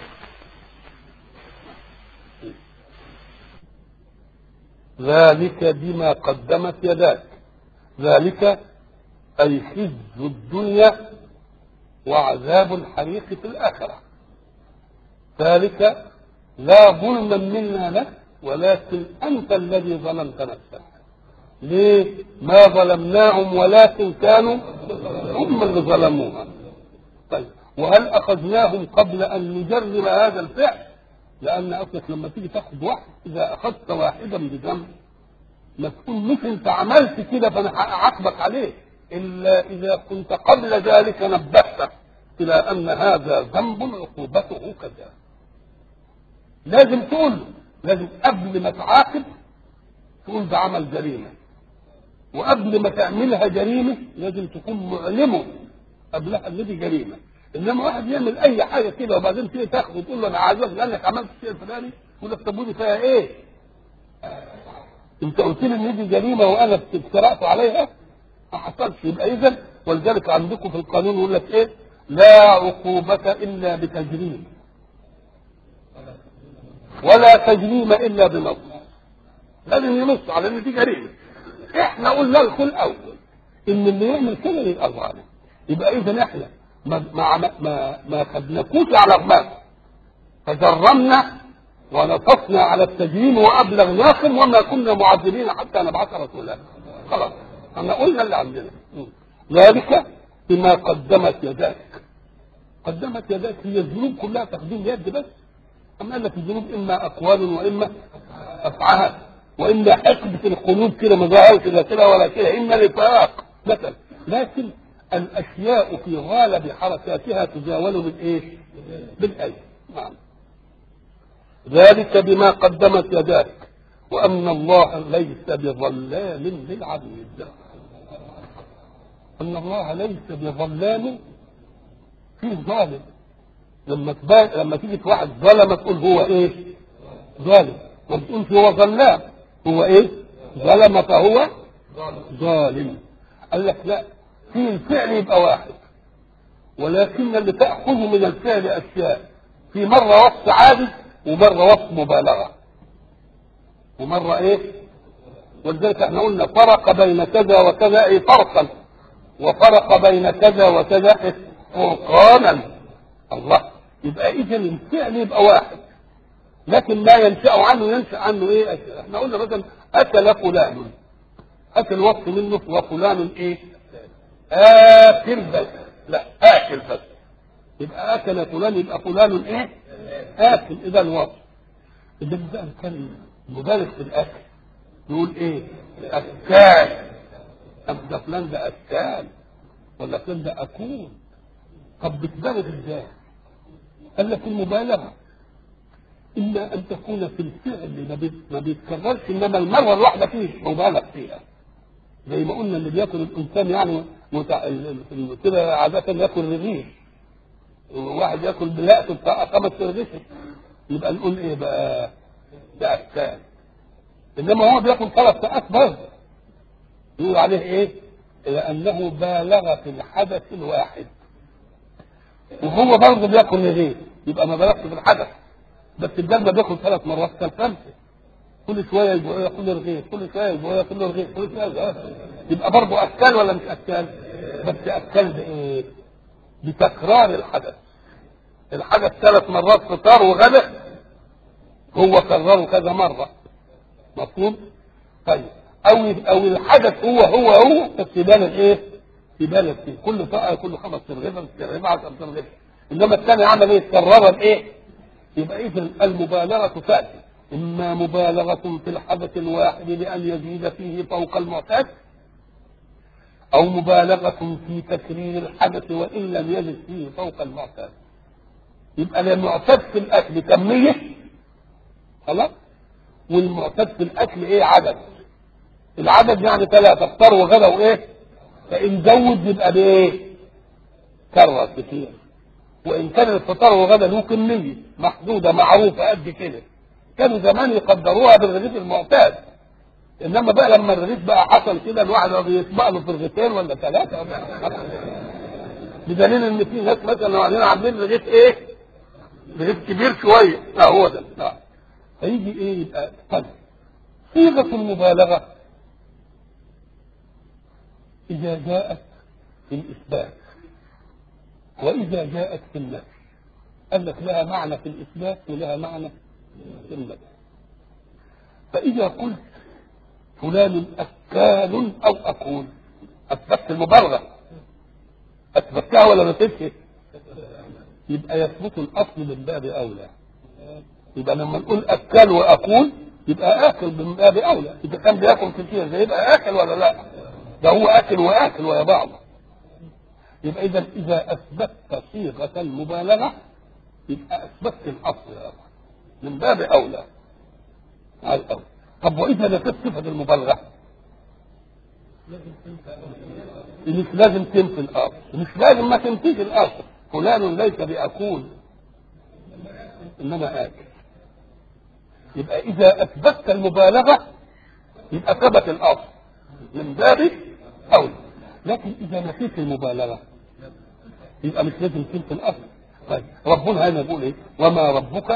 ذلك بما قدمت يداك ذلك أي خزي الدنيا وعذاب الحريق في الآخرة ذلك لا ظلما منا لك ولكن أنت الذي ظلمت نفسك ليه؟ ما ظلمناهم ولكن كانوا هم اللي ظلموها طيب وهل أخذناهم قبل أن نجرم هذا الفعل؟ لأن أصلك لما تيجي تاخد واحد إذا أخذت واحدا بذنب ما تكون مش أنت عملت كده فأنا أعاقبك عليه إلا إذا كنت قبل ذلك نبهتك إلى أن هذا ذنب عقوبته كذا لازم تقول لازم قبل ما تعاقب تقول ده عمل جريمة وقبل ما تعملها جريمة لازم تكون معلمه قبلها ان دي جريمة انما واحد يعمل اي حاجة كده وبعدين تيجي تاخده وتقول له انا عايزك لانك عملت الشيء الفلاني يقول لك طب ودي فيها ايه؟ انت قلت لي ان دي جريمة وانا افترأت عليها ما حصلش يبقى اذا ولذلك عندكم في القانون يقول لك ايه؟ لا عقوبة الا بتجريم ولا تجريم الا بنص لازم ينص على ان دي جريمه احنا قلنا لكم الاول ان اللي يعمل كده يبقى ظالم يبقى اذا احنا ما ما ما, ما خدناكوش على رماك فجرمنا ونصفنا على التجريم وابلغناكم وما كنا معذبين حتى نبعث رسولا خلاص احنا قلنا اللي عندنا ذلك بما قدمت يداك قدمت يداك هي الذنوب كلها تقديم يد بس أما قال لك الذنوب إما أقوال وإما أفعال وإما حقبة القلوب كده ما ظهرش كده كده ولا كده إما نفاق مثلا لكن الأشياء في غالب حركاتها تزاول بالإيه؟ بالأيدي نعم ذلك بما قدمت يداك وأن الله ليس بظلام للعبيد أن الله ليس بظلام فيه ظالم لما تبان لما تيجي في واحد ظلم تقول هو ايه؟ ظالم ما تقولش هو ظلام هو ايه؟ ظلم فهو ظالم قال لك لا في الفعل يبقى واحد ولكن اللي تأخذ من الفعل أشياء في مرة وصف عادي ومرة وصف مبالغة ومرة إيه؟ ولذلك احنا قلنا فرق بين كذا وكذا أي فرقا وفرق بين كذا وكذا إيه؟ فرقانا الله يبقى اذا الفعل يبقى واحد لكن ما ينشا عنه ينشا عنه ايه أشياء. احنا قلنا مثلا اكل فلان اكل وصف منه وفلان ايه اكل بس لا اكل بس يبقى اكل فلان يبقى فلان ايه اكل اذا وصف اذا بقى كان مبالغ في الاكل يقول ايه اكال طب ده فلان ده اكال ولا فلان ده اكون طب بتبالغ ازاي قال لك المبالغه اما ان تكون في الفعل ما بيت- ما بيتكررش انما المره الواحده فيه مبالغ فيها زي ما قلنا اللي بياكل الانسان يعني متع... ال- ال- كده عاده ياكل رغيف وواحد ياكل بلقته بتاع خمس رغيف يبقى نقول ايه بقى ده اكال انما هو بياكل ثلاث ساعات برضه يقول عليه ايه؟ لانه بالغ في الحدث الواحد وهو برضه بياكل رغيف يبقى ما بالغش في الحدث بس الدم بياكل ثلاث مرات كان خمسه كل شويه يبقى ياكل رغيف كل شويه يبقى ياكل رغيف كل شويه يبقى يبقى برضه اكل ولا مش اكل بس اكل بايه بتكرار الحدث الحدث ثلاث مرات فطار وغدا هو كرره كذا مره مفهوم طيب او او الحدث هو هو هو بس يبان ايه يبالغ فيه كل طاقه كل خمس ترغيبه ترغيبه 10 ترغيبه انما الثاني عمل ايه كررها بايه يبقى اذا المبالغه تاتي اما مبالغه في الحدث الواحد لان يزيد فيه فوق المعتاد او مبالغه في تكرير الحدث وان لم يزد فيه فوق المعتاد يبقى المعتاد في الاكل كميه خلاص والمعتاد في الاكل ايه عدد العدد يعني ثلاثة افطار وغدا وايه فان زود يبقى بايه كرر كتير وان كان الفطار والغدا له كميه محدوده معروفه قد كده كانوا زمان يقدروها بالرغيف المعتاد انما بقى لما الرغيف بقى حصل كده الواحد يسبق له في رغيفين ولا ثلاثه بدليل ان في ناس مثلا وبعدين عاملين رغيف ايه؟ رغيف كبير شويه لا هو ده لا هيجي ايه يبقى طيب صيغه المبالغه اذا جاءت في الاثبات واذا جاءت في النفي قال لك لها معنى في الاثبات ولها معنى في النفي فاذا قلت فلان اكال او اكول اثبتت المبالغه اثبتها ولا نسيتها يبقى يثبت الاصل من باب اولى يبقى لما نقول اكل واكول يبقى اكل من باب اولى اذا كان بياكل كتير ده يبقى اكل ولا لا ده هو اكل واكل ويا بعض يبقى اذا اذا اثبتت صيغه المبالغه يبقى اثبتت الاصل يا رب من باب اولى على الاول طب واذا نفت صفه المبالغه مش لازم تنفي الاصل مش لازم ما تنفيش الاصل فلان ليس باكول انما اكل يبقى اذا اثبتت المبالغه يبقى ثبت الاصل من باب اولى لكن اذا نفيت المبالغه يبقى مش لازم تنفي الاصل طيب ربنا هنا يقول ايه وما ربك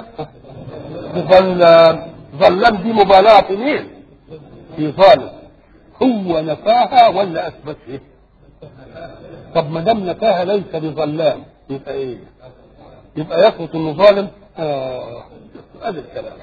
بظلام ظلام دي مبالغه في مين في ظالم هو نفاها ولا اثبت ايه طب ما دام نفاها ليس بظلام يبقى ايه يبقى يثبت انه ظالم اه هذا الكلام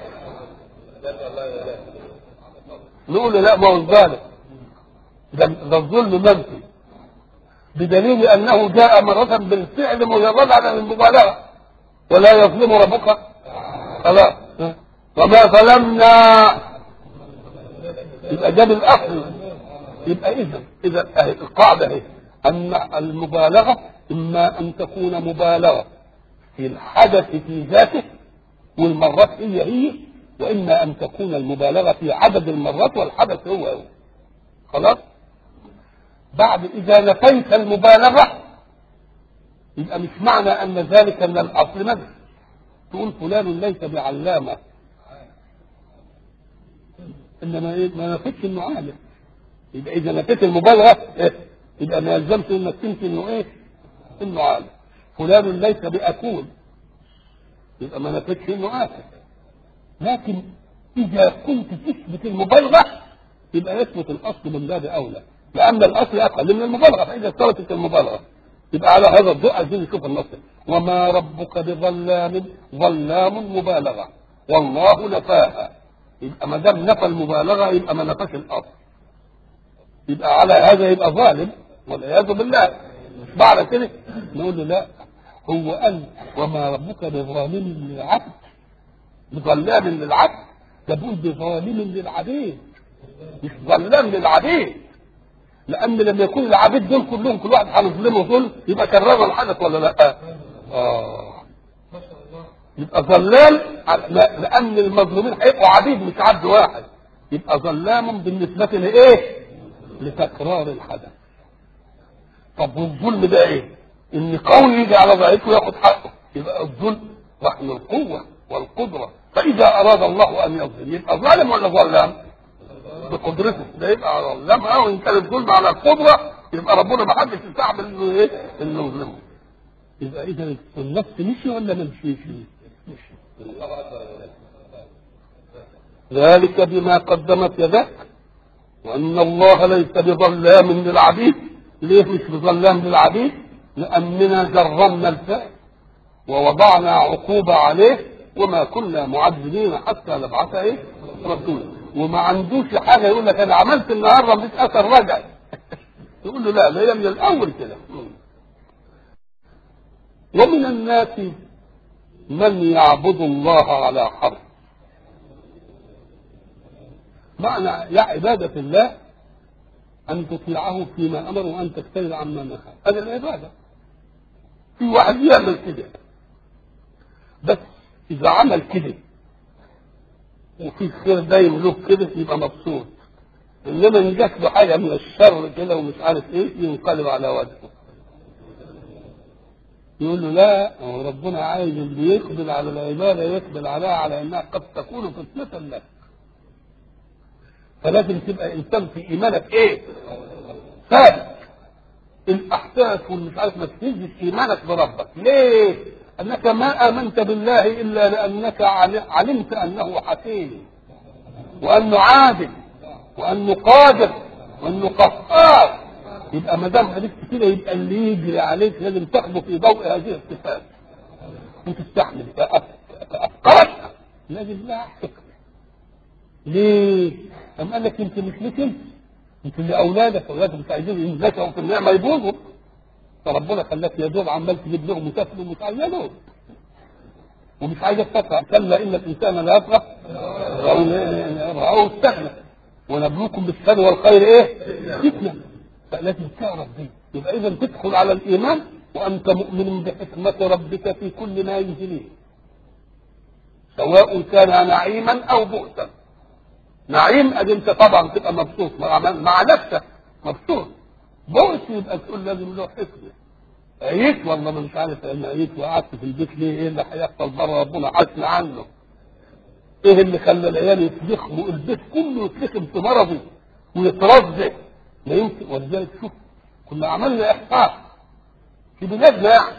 نقول له لا ما هو ظالم ده ده الظلم منفي بدليل انه جاء مرة بالفعل مجرد عن المبالغة ولا يظلم ربك خلاص وما ظلمنا يبقى جاب الاصل يبقى اذا اذا أهي القاعده اهي ان المبالغه اما ان تكون مبالغه في الحدث في ذاته والمرات هي هي واما ان تكون المبالغه في عدد المرات والحدث هو هو خلاص بعد اذا نفيت المبالغه يبقى مش معنى ان ذلك ان الاصل مدح تقول فلان ليس بعلامه انما ايه ما نفيتش انه عالم يبقى اذا نفيت المبالغه إيه؟ يبقى ما يلزمش انك تنفي انه ايه انه عالم فلان ليس باكول يبقى ما نفيتش انه اكل لكن اذا كنت تثبت المبالغه يبقى يثبت الاصل من باب اولى لان الاصل اقل من المبالغه فاذا ثبتت المبالغه يبقى على هذا الضوء عايزين نشوف النص وما ربك بظلام ظلام مبالغه والله نفاها يبقى ما دام نفى المبالغه يبقى ما نفاش الاصل يبقى على هذا يبقى ظالم والعياذ بالله بعد كده نقول له لا هو قال وما ربك بظالم للعبد بظلام للعبد ده بيقول بظالم للعبيد مش ظلام للعبيد لان لما يكون العبيد دول كلهم كل واحد هنظلمه ظلم يبقى كرر الحدث ولا لا؟ اه يبقى ظلام لان المظلومين هيبقوا عبيد مش عبد واحد يبقى ظلام بالنسبه لايه؟ لتكرار الحدث طب والظلم ده ايه؟ ان قوي يجي على ضعيفه وياخد حقه يبقى الظلم رحم القوه والقدره فاذا اراد الله ان يظلم يبقى ظالم ولا ظلام؟ بقدرته ده يبقى ظلام اه وان كان الظلم على القدره يبقى ربنا ما حدش يستعمل انه ايه؟ انه يظلمه يبقى اذا النفس مشي ولا ما مشيش؟ مشي ذلك بما قدمت يدك وان الله ليس بظلام للعبيد ليه مش بظلام للعبيد لاننا جرمنا الفعل ووضعنا عقوبة عليه وما كنا معذبين حتى نبعث ايه رسولا وما عندوش حاجة يقول لك انا عملت النهارده مفيش اثر رجع يقول له لا ده هي من الاول كده ومن الناس من يعبد الله على حرف معنى يا عبادة الله أن تطيعه فيما أمر وأن تجتنب عما نهى هذا العبادة في واحد يعمل كده بس إذا عمل كده وفي خير دايم له كده يبقى مبسوط انما ان جات له حاجه من الشر كده ومش عارف ايه ينقلب على وجهه يقول له لا هو ربنا عايز اللي يقبل على العباده يقبل عليها على انها قد تكون فتنه لك فلازم تبقى انسان في ايمانك ايه؟ ثابت الاحداث والمش عارف ما تهزش ايمانك بربك ليه؟ انك ما امنت بالله الا لانك علمت انه حكيم وانه عادل وانه قادر وانه قهار يبقى ما دام عرفت كده يبقى اللي يجري عليك لازم تاخده في ضوء هذه الصفات وتستحمل فافكارك لازم لها حكمه ليه؟ أم قال لك انت مش ليك انت انت لاولادك اولادك مش عايزين ينزكوا في النعمه يبوظوا فربنا خلاك يا دوب عمال تجيب لهم وتاكل ومش عايز يدوب ومش عايزك تفرح كلا ان الانسان لا يفرح رأوه استغنى ونبلوكم بالشر والخير ايه؟ فتنه فلازم تعرف دي يبقى اذا تدخل على الايمان وانت مؤمن بحكمه ربك في كل ما يجريه سواء كان نعيما او بؤسا نعيم ادي انت طبعا تبقى مبسوط مع, مع نفسك مبسوط بؤس يبقى تقول لازم له حكمه عييت والله ما مش عارف انا عييت وقعدت في البيت ليه ايه اللي هيحصل بره ربنا حاسنا عنه ايه اللي خلى العيال يتلخموا البيت كله يتلخم في مرضه ويترزق لا يمكن ولذلك شوف كنا عملنا احصاء في بلادنا يعني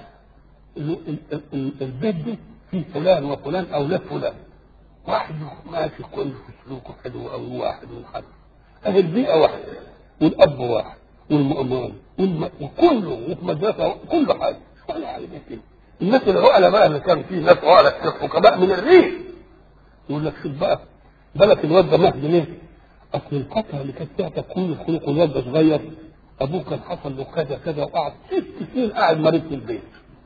البيت ده فيه فلان وفلان اولاد فلان واحد ماشي كويس في سلوكه حلو قوي واحد وحد اهي البيئه واحده والاب واحد والمؤمن والم... وكله وفي مدرسه كل حاجه ولا على كده الناس العقلاء بقى اللي كان فيه ناس عقلاء فقهاء من الريف يقول لك شوف بقى بالك الواد ده مهدي ليه؟ اصل الفتره اللي كانت فيها تكوين الخلق والواد ده صغير ابوه كان حصل له كذا كذا وقعد ست سنين قاعد مريض في البيت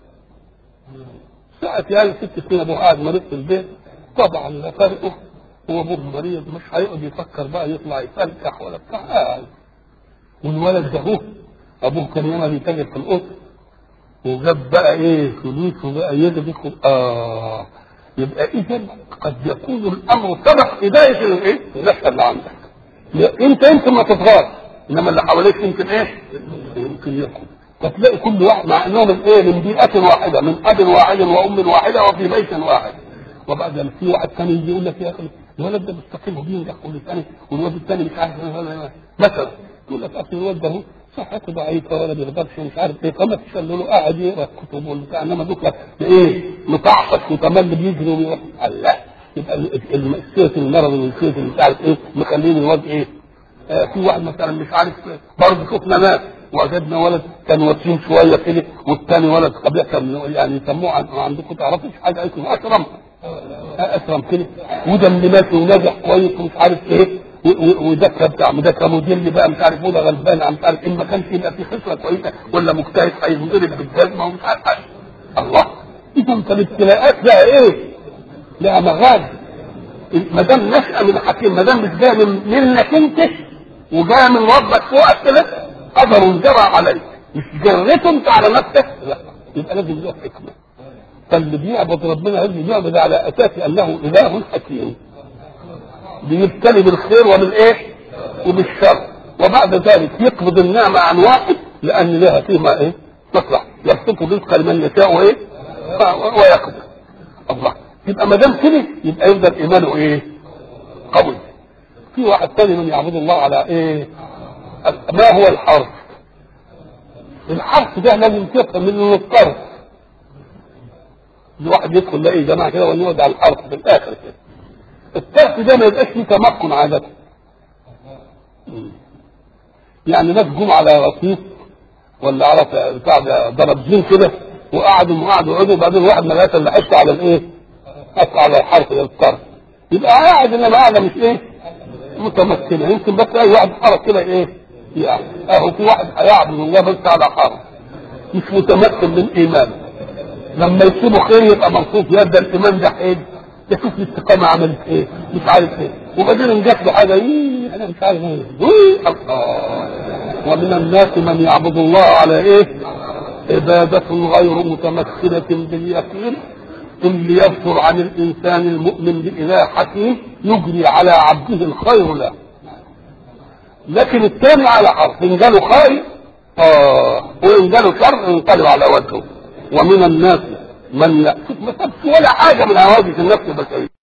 ساعة يعني ست سنين ابوه قاعد مريض في البيت طبعا لا فرقه هو ابوه مريض مش هيقعد يفكر بقى يطلع يفلكح ولا بتاع قاعد والولد ده هو ابوه كان ياما بيتاجر في القطر وجاب بقى ايه فلوس وبقى يدرك اه يبقى اذا قد يكون الامر سبق بدايه الايه؟ النشأة اللي عندك انت يمكن ما تتغاظ انما اللي حواليك يمكن ايه؟ يمكن يكون فتلاقي كل واحد مع انهم من ايه؟ من بيئة واحدة من اب واحد وام واحدة وفي بيت واحد وبعد ذلك في واحد ثاني يجي يقول لك يا اخي الولد ده مستقيم وبينجح والثاني والواد الثاني مش عارف مثلا يقول لك اصل الواد ده صحته ضعيفه ولا بيقدرش مش عارف ايه فما تشلوا له قاعد يقرا الكتب والبتاع انما دوك ايه متعصب وتملي بيجري ويروح لا يبقى سيره المرض والسيره اللي مش عارف ايه مخلين الواد ايه آه في واحد مثلا مش عارف برضه شفنا ناس وجدنا ولد كان وسيم شويه كده والثاني ولد قبل كان يعني يسموه عندكم تعرفوش حاجه اسمه اكرم اكرم كده وده اللي مات ونجح كويس ومش عارف ايه وذاكره بتاع مذاكره موديل بقى مش عارف موضه غلبان مش عارف ان ما كانش يبقى في خصله كويسه ولا مجتهد هينضرب بالجزمه ومش عارف حاجه الله اذا فالابتلاءات لها ايه؟ لها مغازي ما دام نشأة من حكيم ما دام مش جايه من منك انت وجايه من ربك فوقك كده قدر جرى عليك مش جريته انت على نفسك لا يبقى لازم له حكمه فاللي بيعبد ربنا لازم يعبد على اساس انه اله حكيم بيبتلي بالخير وبالايه؟ وبالشر وبعد ذلك يقبض النعمه عن واحد لان لها فيما ايه؟ مصلحه يبسط رزقا لمن يشاء وايه؟ ويقدر الله يبقى ما دام كده يبقى يفضل ايمانه ايه؟ قوي في واحد ثاني من يعبد الله على ايه؟ ما هو الحرف؟ الحرف ده لازم تفهم منه الطرف الواحد يدخل يلاقي جماعه كده ونقعد على الحرف في الاخر كده الترك ده ما يبقاش فيه تمكن عادة يعني ناس جم على رصيف ولا على بتاع ضربزين كده وقعدوا وقعدوا وقعدوا وبعدين واحد ما لقاش الا حس على الايه؟ حس على الحرف الطرف يبقى قاعد انما قاعده مش ايه؟ متمكنه يمكن بس اي واحد حرف كده ايه؟ يعني اهو في واحد هيعبد الله بس على حرف مش متمكن من ايمانه لما يسيبه خير يبقى مبسوط يبدا الايمان ده حيل يشوف الاستقامه عملت ايه مش عارف ايه وبعدين ان جات له حاجه ايه انا مش عارف ايه إيه الله ومن الناس من يعبد الله على ايه عبادة غير متمثلة باليقين قل ليغفر عن الإنسان المؤمن بإله حكيم يجري على عبده الخير له لكن الثاني على حرف ان جاله خير اه وان جاله شر ينقلب على وجهه ومن الناس من لا شوف ما سابش ولا حاجه من هواجس النفس البشريه